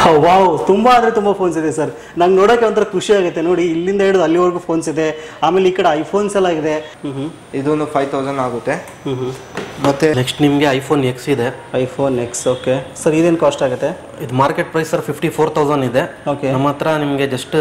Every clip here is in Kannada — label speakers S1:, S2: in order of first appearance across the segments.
S1: ವಾವ್ ತುಂಬಾ ಅಂದ್ರೆ ತುಂಬಾ ಫೋನ್ಸ್ ಇದೆ ಸರ್ ನಂಗೆ ನೋಡೋಕೆ ಒಂಥರ ಖುಷಿ ಆಗುತ್ತೆ ನೋಡಿ ಇಲ್ಲಿಂದ ಹಿಡಿದು ಅಲ್ಲಿವರೆಗೂ ಫೋನ್ಸ್ ಇದೆ ಆಮೇಲೆ ಈ ಕಡೆ ಐಫೋನ್ಸ್ ಎಲ್ಲ ಇದೆ ಹ್ಮ್
S2: ಇದೊಂದು ಫೈವ್ ತೌಸಂಡ್ ಆಗುತ್ತೆ
S1: ಹ್ಮ್ ಹ್ಮ್
S2: ಮತ್ತೆ
S3: ನೆಕ್ಸ್ಟ್ ನಿಮಗೆ ಐಫೋನ್ ಎಕ್ಸ್ ಇದೆ
S1: ಐಫೋನ್ ಎಕ್ಸ್ ಓಕೆ ಸರ್ ಇದೇನು ಕಾಸ್ಟ್ ಆಗುತ್ತೆ
S3: ಇದು market price sir fifty four thousand ಇದೆ
S1: ಓಕೆ
S3: ನಮ್ಮ ಹತ್ರ ನಿಮಗೆ ಜಸ್ಟ್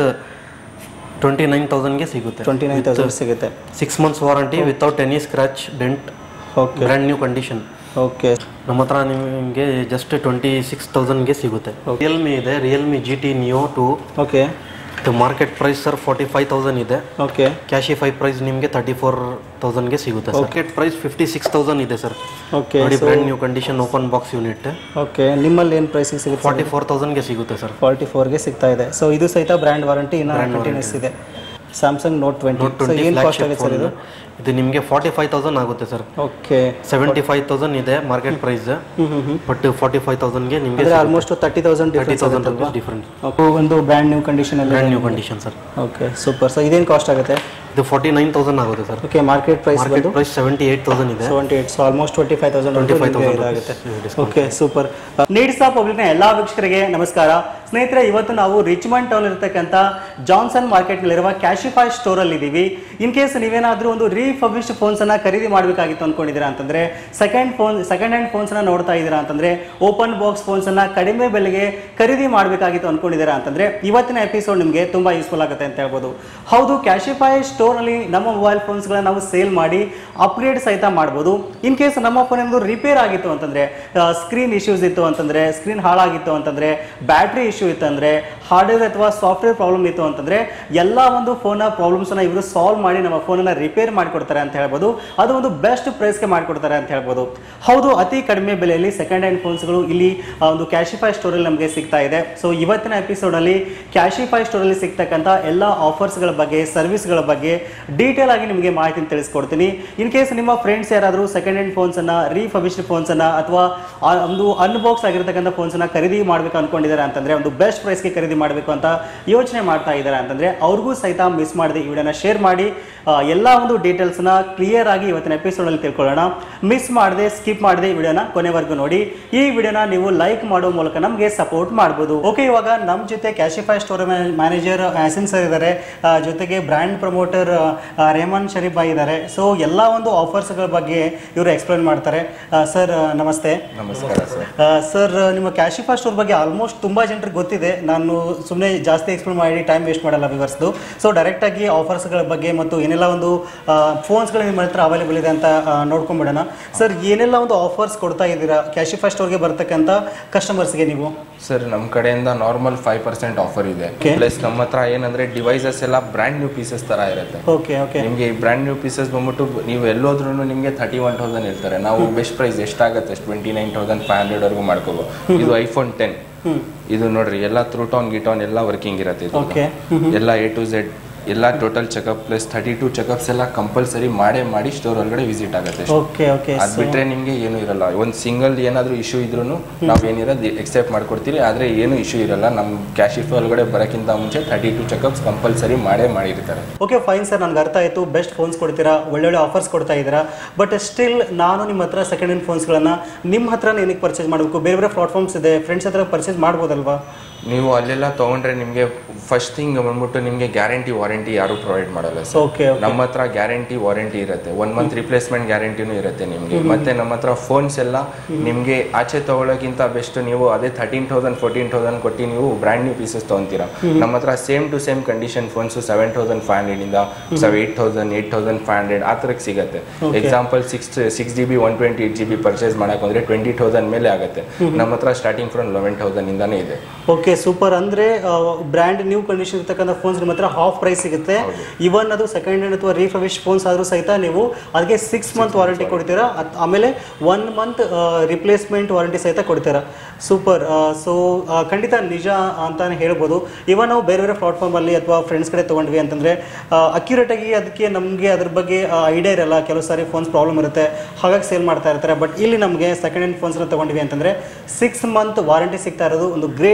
S3: ಟ್ವೆಂಟಿ ನೈನ್ ತೌಸಂಡ್ಗೆ ಸಿಗುತ್ತೆ
S1: ಟ್ವೆಂಟಿ ನೈನ್ ತೌಸಂಡ್ ಸಿಗುತ್ತೆ
S3: six months warranty without any scratch dent
S1: okay
S3: brand new condition
S1: okay
S3: ನಮ್ಮ ಹತ್ರ ನಿಮಗೆ ಜಸ್ಟ್ ಟ್ವೆಂಟಿ ಸಿಕ್ಸ್ ತೌಸಂಡ್ಗೆ ಸಿಗುತ್ತೆ ರಿಯಲ್ಮಿ ಇದೆ Realme G T Neo two
S1: okay
S3: market price sir forty five thousand ಇದೆ
S1: ಓಕೆ
S3: ಕ್ಯಾಶಿಫೈ ಪ್ರೈಸ್ ನಿಮಗೆ ತರ್ಟಿ ಫೋರ್ ತೌಸಂಡ್ಗೆ ಸಿಗುತ್ತೆ market price fifty six thousand ಇದೆ ಸರ್
S1: ಓಕೆ
S3: ನೋಡಿ brand new condition open box unit
S1: okay ನಿಮ್ಮಲ್ಲಿ ಏನು ಪ್ರೈಸಿಗೆ ಸಿಗುತ್ತೆ
S3: ಫಾರ್ಟಿ ಫೋರ್ ತೌಸಂಡ್ಗೆ ಸಿಗುತ್ತೆ ಸರ್
S1: ಫಾರ್ಟಿ ಫೋರ್ಗೆ ಸಿಗ್ತಾ ಇದೆ ಸೊ ಇದು ಸಹಿತ ಬ್ರ್ಯಾಂಡ್ ವಾರಂಟಿ ಇನ್ನು ಕಂಟಿನ್ಯೂಸ್ ಇದೆ Samsung note twenty so
S3: twenty
S1: ಏನು ಕಾಸ್ಟ್ ಆಗುತ್ತೆ ಸರ್ ಇದು
S3: ಇದು ನಿಮಗೆ ಫಾರ್ಟಿ ಫೈವ್ ತೌಸಂಡ್ ಆಗುತ್ತೆ sir
S1: okay
S3: seventy five thousand ಇದೆ market price
S1: hmm hmm hmm
S3: but forty five ತೌಸಂಡ್ಗೆ ನಿಮಗೆ
S1: ಅಂದರೆ almost thirty thousand
S3: thirty
S1: difference
S3: thousand
S1: ಆಗುತ್ತಲ್ವಾ
S3: ರುಪೀಸ್ ಡಿಫ್ರೆನ್ಸ್
S1: ಓಕೆ ಒಂದು ಬ್ರ್ಯಾಂಡ್ ನ್ಯೂ ಕಂಡೀಷನಲ್ಲಿ
S3: brand new condition sir
S1: okay super so ಇದೇನು ಕಾಸ್ಟ್ ಆಗುತ್ತೆ
S3: ಇದು ಫಾರ್ಟಿ ನೈನ್ ತೌಸಂಡ್ ಆಗುತ್ತೆ sir
S1: okay market price
S3: market
S1: ಬಂದು
S3: ಪ್ರೈಸ್ ಸೆವೆಂಟಿ ಏಯ್ಟ್ ತೌಸಂಡ್ ಇದೆ
S1: seventy eight so almost twenty five thousand
S3: 25,000
S1: ಇದಾಗುತ್ತೆ
S3: rupees
S1: okay super needs of ಪಬ್ಲಿಕ್ನ ಎಲ್ಲ ವೀಕ್ಷಕರಿಗೆ ನಮಸ್ಕಾರ ಸ್ನೇಹಿತರೆ ಇವತ್ತು ನಾವು ರಿಚ್ಮಂಡ್ ಟೌನ್ ಇರತಕ್ಕಂಥ ಜಾನ್ಸನ್ ಮಾರ್ಕೆಟ್ನಲ್ಲಿರುವ ಕ್ಯಾಶಿಫೈ ಸ್ಟೋರಲ್ಲಿ ಇದ್ದೀವಿ ಇನ್ ಕೇಸ್ ನೀವೇನಾದರೂ ಒಂದು ರೀಫರ್ಬಿಶ್ಡ್ ಫೋನ್ಸನ್ನು ಖರೀದಿ ಮಾಡಬೇಕಾಗಿತ್ತು ಅಂದ್ಕೊಂಡಿದ್ದೀರಾ ಅಂತಂದರೆ ಸೆಕೆಂಡ್ ಫೋನ್ ಸೆಕೆಂಡ್ ಹ್ಯಾಂಡ್ ಫೋನ್ಸನ್ನು ನೋಡ್ತಾ ಇದ್ದೀರಾ ಅಂತಂದರೆ ಓಪನ್ ಬಾಕ್ಸ್ ಫೋನ್ಸನ್ನು ಕಡಿಮೆ ಬೆಲೆಗೆ ಖರೀದಿ ಮಾಡಬೇಕಾಗಿತ್ತು ಅಂದ್ಕೊಂಡಿದ್ದೀರಾ ಅಂತಂದರೆ ಇವತ್ತಿನ ಎಪಿಸೋಡ್ ನಿಮಗೆ ತುಂಬ ಯೂಸ್ಫುಲ್ ಆಗುತ್ತೆ ಅಂತ ಹೇಳ್ಬೋದು ಹೌದು ಕ್ಯಾಶಿಫೈ ಸ್ಟೋರ್ನಲ್ಲಿ ನಮ್ಮ ಮೊಬೈಲ್ ಫೋನ್ಸ್ಗಳನ್ನ ನಾವು ಸೇಲ್ ಮಾಡಿ ಅಪ್ಗ್ರೇಡ್ ಸಹಿತ ಮಾಡ್ಬೋದು ಇನ್ ಕೇಸ್ ನಮ್ಮ ಫೋನ್ ಏನಾದ್ರು ರಿಪೇರ್ ಆಗಿತ್ತು ಅಂತಂದರೆ ಸ್ಕ್ರೀನ್ ಇಶ್ಯೂಸ್ ಇತ್ತು ಅಂತಂದರೆ ಸ್ಕ್ರೀನ್ ಹಾಳಾಗಿತ್ತು ಅಂತಂದರೆ ಬ್ಯಾಟ್ರಿ ಇಶ್ಯೂ ಇತ್ತು ಅಂದರೆ ಹಾರ್ಡ್ವೇರ್ ಅಥವಾ ಸಾಫ್ಟ್ವೇರ್ ಪ್ರಾಬ್ಲಮ್ ಇತ್ತು ಅಂತಂದರೆ ಎಲ್ಲ ಒಂದು ಫೋನ್ನ ಪ್ರಾಬ್ಲಮ್ಸನ್ನು ಇವರು ಸಾಲ್ವ್ ಮಾಡಿ ನಮ್ಮ ಫೋನನ್ನು ರಿಪೇರ್ ಮಾಡಿಕೊಡ್ತಾರೆ ಅಂತ ಹೇಳ್ಬೋದು ಅದು ಒಂದು ಬೆಸ್ಟ್ ಪ್ರೈಸ್ಗೆ ಮಾಡಿಕೊಡ್ತಾರೆ ಅಂತ ಹೇಳ್ಬೋದು ಹೌದು ಅತಿ ಕಡಿಮೆ ಬೆಲೆಯಲ್ಲಿ ಸೆಕೆಂಡ್ ಹ್ಯಾಂಡ್ ಫೋನ್ಸ್ಗಳು ಇಲ್ಲಿ ಆ, ಒಂದು ಕ್ಯಾಶಿಫೈ ಸ್ಟೋರಲ್ಲಿ ನಮಗೆ ಸಿಗ್ತಾ ಇದೆ ಸೊ ಇವತ್ತಿನ ಎಪಿಸೋಡಲ್ಲಿ ಕ್ಯಾಶಿಫೈ ಸ್ಟೋರಲ್ಲಿ ಸಿಗ್ತಕ್ಕಂಥ ಎಲ್ಲ ಆಫರ್ಸ್ಗಳ ಬಗ್ಗೆ ಸರ್ವಿಸ್ಗಳ ಬಗ್ಗೆ ಡೀಟೇಲ್ ಆಗಿ ನಿಮಗೆ ಮಾಹಿತಿ ತಿಳಿಸ್ಕೊಡ್ತೀನಿ ಇನ್ ಕೇಸ್ ನಿಮ್ಮ ಫ್ರೆಂಡ್ಸ್ ಯಾರಾದರೂ ಸೆಕೆಂಡ್ ಹ್ಯಾಂಡ್ ಫೋನ್ಸನ್ನು ರೀಫರ್ಬಿಶ್ಡ್ ಫೋನ್ಸನ್ನು ಅಥವಾ ಆ ಒಂದು ಅನ್ಬಾಕ್ಸ್ ಆಗಿರ್ತಕ್ಕಂಥ ಫೋನ್ಸನ್ನು ಖರೀದಿ ಮಾಡಬೇಕು ಅನ್ಕೊಂಡಿದ್ದಾರೆ ಅಂತಂದರೆ ಒಂದು ಬೆಸ್ಟ್ ಪ್ರೈಸ್ಗೆ ಖರೀದಿ ಮಾಡಬೇಕು ಅಂತ ಯೋಚನೆ ಮಾಡ್ತಾ ಇದ್ದಾರೆ ಅಂತಂದರೆ ಅವ್ರಿಗೂ ಸಹಿತ ಮಿಸ್ ಮಾಡದೆ ಈ ವಿಡಿಯೋನ ಶೇರ್ ಮಾಡಿ ಆ, ಎಲ್ಲ ಒಂದು ಡೀಟೇಲ್ಸ್ನ ಕ್ಲಿಯರ್ ಆಗಿ ಇವತ್ತಿನ ಎಪಿಸೋಡಲ್ಲಿ ತಿಳ್ಕೊಳ್ಳೋಣ ಮಿಸ್ ಮಾಡದೆ ಸ್ಕಿಪ್ ಮಾಡದೆ ಈ ವಿಡಿಯೋನ ಕೊನೆವರೆಗೂ ನೋಡಿ ಈ ವಿಡಿಯೋನ ನೀವು ಲೈಕ್ ಮಾಡೋ ಮೂಲಕ ನಮಗೆ ಸಪೋರ್ಟ್ ಮಾಡ್ಬೋದು ಓಕೆ ಇವಾಗ ನಮ್ಮ ಜೊತೆ Cashify store manager Haseen sir ಇದ್ದಾರೆ ಆ, ಜೊತೆಗೆ ಬ್ರ್ಯಾಂಡ್ ಪ್ರಮೋಟರ್ ರೇಮನ್ ಶರೀಫ್ ಭಾಯ್ ಇದ್ದಾರೆ ಸೊ ಎಲ್ಲ ಒಂದು ಆಫರ್ಸ್ಗಳ ಬಗ್ಗೆ ಇವರು ಎಕ್ಸ್ಪ್ಲೇನ್ ಮಾಡ್ತಾರೆ ಸರ್ ನಮಸ್ತೆ
S2: ನಮಸ್ಕಾರ ಸರ್
S1: ಸರ್ ನಿಮ್ಮ ಕ್ಯಾಶಿಫಾ ಸ್ಟೋರ್ ಬಗ್ಗೆ ಆಲ್ಮೋಸ್ಟ್ ತುಂಬ ಜನರಿಗೆ ಗೊತ್ತಿದೆ ನಾನು ಸುಮ್ಮನೆ ಜಾಸ್ತಿ ಎಕ್ಸ್ಪ್ಲೇನ್ ಮಾಡಿ ಟೈಮ್ ವೇಸ್ಟ್ ಮಾಡಲ್ಲ ವಿವರ್ಸ್ದು ಸೊ ಡೈರೆಕ್ಟಾಗಿ ಆಫರ್ಸ್ಗಳ ಬಗ್ಗೆ ಮತ್ತು ಏನೆಲ್ಲ ಒಂದು ಫೋನ್ಸ್ಗಳು ನಿಮ್ಮ ಹತ್ರ ಅವೈಲೇಬಲ್ ಇದೆ ಅಂತ ಆ, ನೋಡ್ಕೊಂಬಿಡೋಣ ಸರ್ ಏನೆಲ್ಲ ಒಂದು ಆಫರ್ಸ್ ಕೊಡ್ತಾ ಇದ್ದೀರಾ ಕ್ಯಾಶಿಫಾ ಸ್ಟೋರ್ಗೆ ಬರ್ತಕ್ಕಂಥ ಕಸ್ಟಮರ್ಸ್ಗೆ ನೀವು
S2: ಸರ್ ನಮ್ಮ ಕಡೆಯಿಂದ ನಾರ್ಮಲ್ ಫೈವ್ ಪರ್ಸೆಂಟ್ ಆಫರ್ ಇದೆ
S1: Okay.
S2: ಪ್ಲಸ್ ನಮ್ಮ ಹತ್ರ ಏನಂದ್ರೆ ಡಿವೈಸಸ್ ಎಲ್ಲ ಬ್ರ್ಯಾಂಡ್ ನ್ಯೂ ಪೀಸಸ್ ತರ ಇರುತ್ತೆ
S1: ಓಕೆ ಓಕೆ
S2: ನಿಮಗೆ ಈ ಬ್ರ್ಯಾಂಡ್ ನ್ಯೂ ಪೀಸಸ್ ಬಂದ್ಬಿಟ್ಟು ನೀವು ಎಲ್ಲೋದ್ರೂ ನಿಮಗೆ ತರ್ಟಿ ಒನ್ ತೌಸಂಡ್ ಹೇಳ್ತಾರೆ ನಾವು ಬೆಸ್ಟ್ ಪ್ರೈಸ್ ಎಷ್ಟಾಗುತ್ತೆ twenty nine thousand five hundred ವರೆಗೂ ಮಾಡ್ಕೋಬೋದು ಇದು ಐಫೋನ್ ಟೆನ್ ಇದು ನೋಡ್ರಿ ಎಲ್ಲ ತ್ರೂ ಗಿಟಾನ್ ಎಲ್ಲ ವರ್ಕಿಂಗ್ ಇರುತ್ತೆ ಇದು
S1: ಓಕೆ
S2: ಎಲ್ಲ ಎ ಟು ಝೆಡ್ ಎಲ್ಲ total checkup plus thirty two checkups ಎಲ್ಲ ಕಂಪಲ್ಸರಿ ಮಾಡೇ ಮಾಡಿ ಸ್ಟೋರ್ ಒಳಗಡೆ ವಿಸಿಟ್ ಆಗುತ್ತೆ
S1: ಓಕೆ ಓಕೆ
S2: ಅದ್ ಬಿಟ್ರೆ ನಿಮ್ಗೆ ಏನು ಇರಲ್ಲ ಒಂದು ಸಿಂಗಲ್ ಏನಾದ್ರೂ ಇಶ್ಯೂ ಇದ್ರೂ ನಾವ್ ಏನಿರೋದು ಎಕ್ಸೆಪ್ಟ್ ಮಾಡ್ಕೊಡ್ತೀವಿ ಆದ್ರೆ ಏನು ಇಶ್ಯೂ ಇರಲ್ಲ ನಮ್ ಕ್ಯಾಶಿಫ್ ಒಳಗಡೆ ಬರೋಕ್ಕಿಂತ ಮುಂಚೆ ಥರ್ಟಿ ಟು ಚೆಕಪ್ಸ್ ಕಂಪಲ್ಸರಿ ಮಾಡೇ ಮಾಡಿರ್ತಾರೆ
S1: ಓಕೆ ಫೈನ್ ಸರ್ ನನಗೆ ಅರ್ಥ ಆಯಿತು ಬೆಸ್ಟ್ ಫೋನ್ಸ್ ಕೊಡ್ತೀರಾ ಒಳ್ಳೊಳ್ಳೆ ಆಫರ್ಸ್ ಕೊಡ್ತಾ ಇದ್ದೀರಾ ಬಟ್ ಸ್ಟಿಲ್ ನಾನು ನಿಮ್ಮ ಹತ್ರ ಸೆಕೆಂಡ್ ಹ್ಯಾಂಡ್ ಫೋನ್ಸ್ಗಳನ್ನು ನಿಮ್ಮ ಹತ್ರ ಏನಕ್ಕೆ ಪರ್ಚೇಸ್ ಮಾಡಬೇಕು ಬೇರೆ ಬೇರೆ ಪ್ಲಾಟ್ಫಾರ್ಮ್ಸ್ ಇದೆ ಫ್ರೆಂಡ್ಸ್ ಹತ್ರ ಪರ್ಚೇಸ್ ಮಾಡ್ಬೋದಲ್ವಾ
S2: ನೀವು ಅಲ್ಲೆಲ್ಲ ತಗೊಂಡ್ರೆ ನಿಮ್ಗೆ ಫಸ್ಟ್ ಥಿಂಗ್ ಬಂದ್ಬಿಟ್ಟು ನಿಮ್ಗೆ ಗ್ಯಾರಂಟಿ ವಾರಂಟಿ ಯಾರು ಪ್ರೊವೈಡ್ ಮಾಡಲ್ಲ ಸರ್
S1: ಓಕೆ
S2: ನಮ್ಮ ಹತ್ರ ಗ್ಯಾರಂಟಿ ವಾರಂಟಿ ಇರುತ್ತೆ ಒನ್ ಮಂತ್ ರಿಪ್ಲೇಸ್ಮೆಂಟ್ ಗ್ಯಾರಂಟಿನೂ ಇರುತ್ತೆ ನಿಮಗೆ ಮತ್ತೆ ನಮ್ಮ ಹತ್ರ ಫೋನ್ಸ್ ಎಲ್ಲ ನಿಮಗೆ ಆಚೆ ತಗೊಳ್ಳೋಕ್ಕಿಂತ ಬೆಸ್ಟ್ ನೀವು ಅದೇ ಥರ್ಟೀನ್ ತೌಸಂಡ್ ಫೋರ್ಟೀನ್ ತೌಸಂಡ್ ಕೊಟ್ಟು ನೀವು ಬ್ರ್ಯಾಂಡ್ ನ್ಯೂ ಪೀಸಸ್ ತೊಗೊಂತೀರಾ ನಮ್ಮ ಹತ್ರ same to same condition phones seven thousand five hundred ಇಂದ seven eight thousand eight thousand five hundred ಆ ಥರಕ್ಕೆ ಸಿಗುತ್ತೆ example six six G B one twenty eight G B purchase ಮಾಡಕ್ಕೆ ಹೋದ್ರೆ ಟ್ವೆಂಟಿ ತೌಸಂಡ್ ಮೇಲೆ ಆಗುತ್ತೆ ನಮ್ಮ ಹತ್ರ ಸ್ಟಾರ್ಟಿಂಗ್ ಫ್ರಮ್ ಲೆವೆನ್ ತೌಸಂಡ್ ಇಂದಾನೇ ಇದೆ
S1: ಓಕೆ ಸೂಪರ್ ಅಂದರೆ ಬ್ರ್ಯಾಂಡ್ ನ್ಯೂ ಕಂಡೀಷನ್ ಇರ್ತಕ್ಕಂಥ ಫೋನ್ಸ್ ನಿಮ್ಮ ಹತ್ರ ಹಾಫ್ ಪ್ರೈಸ್ ಸಿಗುತ್ತೆ ಇವನ್ ಅದು ಸೆಕೆಂಡ್ ಹ್ಯಾಂಡ್ ಅಥವಾ ರೀಫರ್ಬಿಶ್ ಫೋನ್ಸ್ ಆದರೂ ಸಹಿತ ನೀವು ಅದಕ್ಕೆ ಸಿಕ್ಸ್ ಮಂತ್ ವಾರಂಟಿ ಕೊಡ್ತೀರಾ ಅತ್- ಆಮೇಲೆ ಒನ್ ಮಂತ್ ರಿಪ್ಲೇಸ್ಮೆಂಟ್ ವಾರಂಟಿ ಸಹಿತ ಕೊಡ್ತೀರಾ ಸೂಪರ್ ಸೊ ಖಂಡಿತ ನಿಜ ಅಂತಾನೆ ಹೇಳ್ಬೋದು ಇವನ್ ನಾವು ಬೇರೆ ಬೇರೆ ಪ್ಲಾಟ್ಫಾರ್ಮಲ್ಲಿ ಅಥವಾ ಫ್ರೆಂಡ್ಸ್ ಕಡೆ ತೊಗೊಂಡ್ವಿ ಅಂತಂದರೆ ಅಕ್ಯುರೇಟಾಗಿ ಅದಕ್ಕೆ ನಮಗೆ ಅದ್ರ ಬಗ್ಗೆ ಐಡಿಯಾ ಇರಲ್ಲ ಕೆಲವು ಸಾರಿ ಫೋನ್ಸ್ ಪ್ರಾಬ್ಲಮ್ ಇರುತ್ತೆ ಹಾಗಾಗಿ ಸೇಲ್ ಮಾಡ್ತಾ ಇರ್ತಾರೆ ಬಟ್ ಇಲ್ಲಿ ನಮಗೆ ಸೆಕೆಂಡ್ ಹ್ಯಾಂಡ್ ಫೋನ್ಸ್ನ ತೊಗೊಂಡ್ವಿ ಅಂತಂದರೆ ಸಿಕ್ಸ್ ಮಂತ್ ವಾರಂಟಿ ಸಿಗ್ತಾ ಇರೋದು ಒಂದು ಗ್ರೇಟ್ ಥಿಂಗ್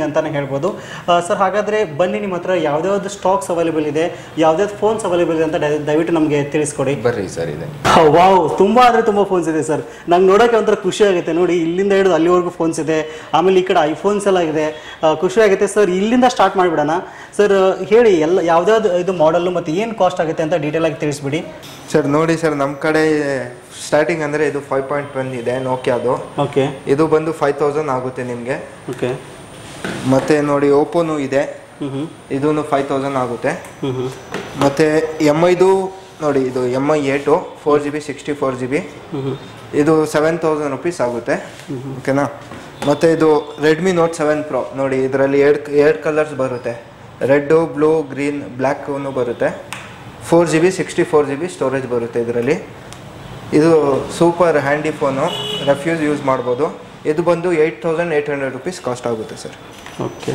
S1: ಅಂತಲೇ ಹೇಳ್ಬೋದು ಸರ್ ಹಾಗಾದರೆ ಬನ್ನಿ ನಿಮ್ಮ ಹತ್ರ ಯಾವ್ದಾವ್ದು ಸ್ಟಾಕ್ಸ್ ಅವೈಲೇಬಲ್ ಇದೆ ಯಾವ್ದಾವ್ದು ಫೋನ್ಸ್ ಅವೈಲೇಬಲ್ ಇದೆ ಅಂತ ದಯ- ದಯವಿಟ್ಟು ನಮಗೆ ತಿಳಿಸ್ಕೊಡಿ
S2: ಬರ್ರಿ ಸರ್ ಇದೆ
S1: ವಾವ್ ತುಂಬ ಅಂದರೆ ತುಂಬ ಫೋನ್ಸ್ ಇದೆ ಸರ್ ನಂಗೆ ನೋಡೋಕೆ ಒಂಥರ ಖುಷಿ ಆಗುತ್ತೆ ನೋಡಿ ಇಲ್ಲಿಂದ ಹಿಡಿದು ಅಲ್ಲಿವರೆಗೂ ಫೋನ್ಸ್ ಇದೆ ಆಮೇಲೆ ಈ ಕಡೆ ಐಫೋನ್ಸ್ ಎಲ್ಲ ಇದೆ ಆ, ಖುಷಿ ಆಗುತ್ತೆ ಸರ್ ಇಲ್ಲಿಂದ ಸ್ಟಾರ್ಟ್ ಮಾಡಿಬಿಡೋಣ ಸರ್ ಹೇಳಿ ಎಲ್ಲ ಯಾವ್ದಾವ್ದು ಇದು ಮಾಡಲ್ಲು ಮತ್ತು ಏನು ಕಾಸ್ಟ್ ಆಗುತ್ತೆ ಅಂತ ಡೀಟೇಲ್ ಆಗಿ ತಿಳಿಸ್ಬಿಡಿ
S4: ಸರ್ ನೋಡಿ ಸರ್ ನಮ್ಮ ಕಡೆ ಸ್ಟಾರ್ಟಿಂಗ್ ಅಂದರೆ ಇದು ಫೈವ್ ಪಾಯಿಂಟ್ ಒನ್ ಇದೆ ನೋಕಿಯಾದು
S1: ಓಕೆ
S4: ಇದು ಬಂದು ಫೈವ್ ತೌಸಂಡ್ ಆಗುತ್ತೆ ನಿಮಗೆ
S1: ಓಕೆ
S4: ಮತ್ತು ನೋಡಿ ಓಪೋನು ಇದೆ
S1: ಹ್ಞೂ ಹ್ಞೂ
S4: ಇದೂ ಫೈವ್ ತೌಸಂಡ್ ಆಗುತ್ತೆ
S1: ಹ್ಞೂ ಹ್ಞೂ
S4: ಮತ್ತು ಎಮ್ ಐದು ನೋಡಿ ಇದು M I eight four G B sixty four G B
S1: ಹ್ಞೂ ಹ್ಞೂ
S4: ಇದು ಸೆವೆನ್ ತೌಸಂಡ್ ರುಪೀಸ್ ಆಗುತ್ತೆ ಓಕೆನಾ ಮತ್ತು ಇದು ರೆಡ್ಮಿ ನೋಟ್ ಸೆವೆನ್ ಪ್ರೋ ನೋಡಿ ಇದರಲ್ಲಿ ಎರಡು ಎರಡು ಕಲರ್ಸ್ ಬರುತ್ತೆ ರೆಡ್ಡು ಬ್ಲೂ ಗ್ರೀನ್ ಬ್ಲ್ಯಾಕು ಬರುತ್ತೆ four G B sixty four G B storage ಬರುತ್ತೆ ಇದರಲ್ಲಿ ಇದು ಸೂಪರ್ ಹ್ಯಾಂಡಿ ಫೋನು ರೆಫ್ಯೂಸ್ ಯೂಸ್ ಮಾಡ್ಬೋದು ಇದು ಬಂದು eight thousand eight hundred rupees cost ಆಗುತ್ತೆ ಸರ್
S1: ಓಕೆ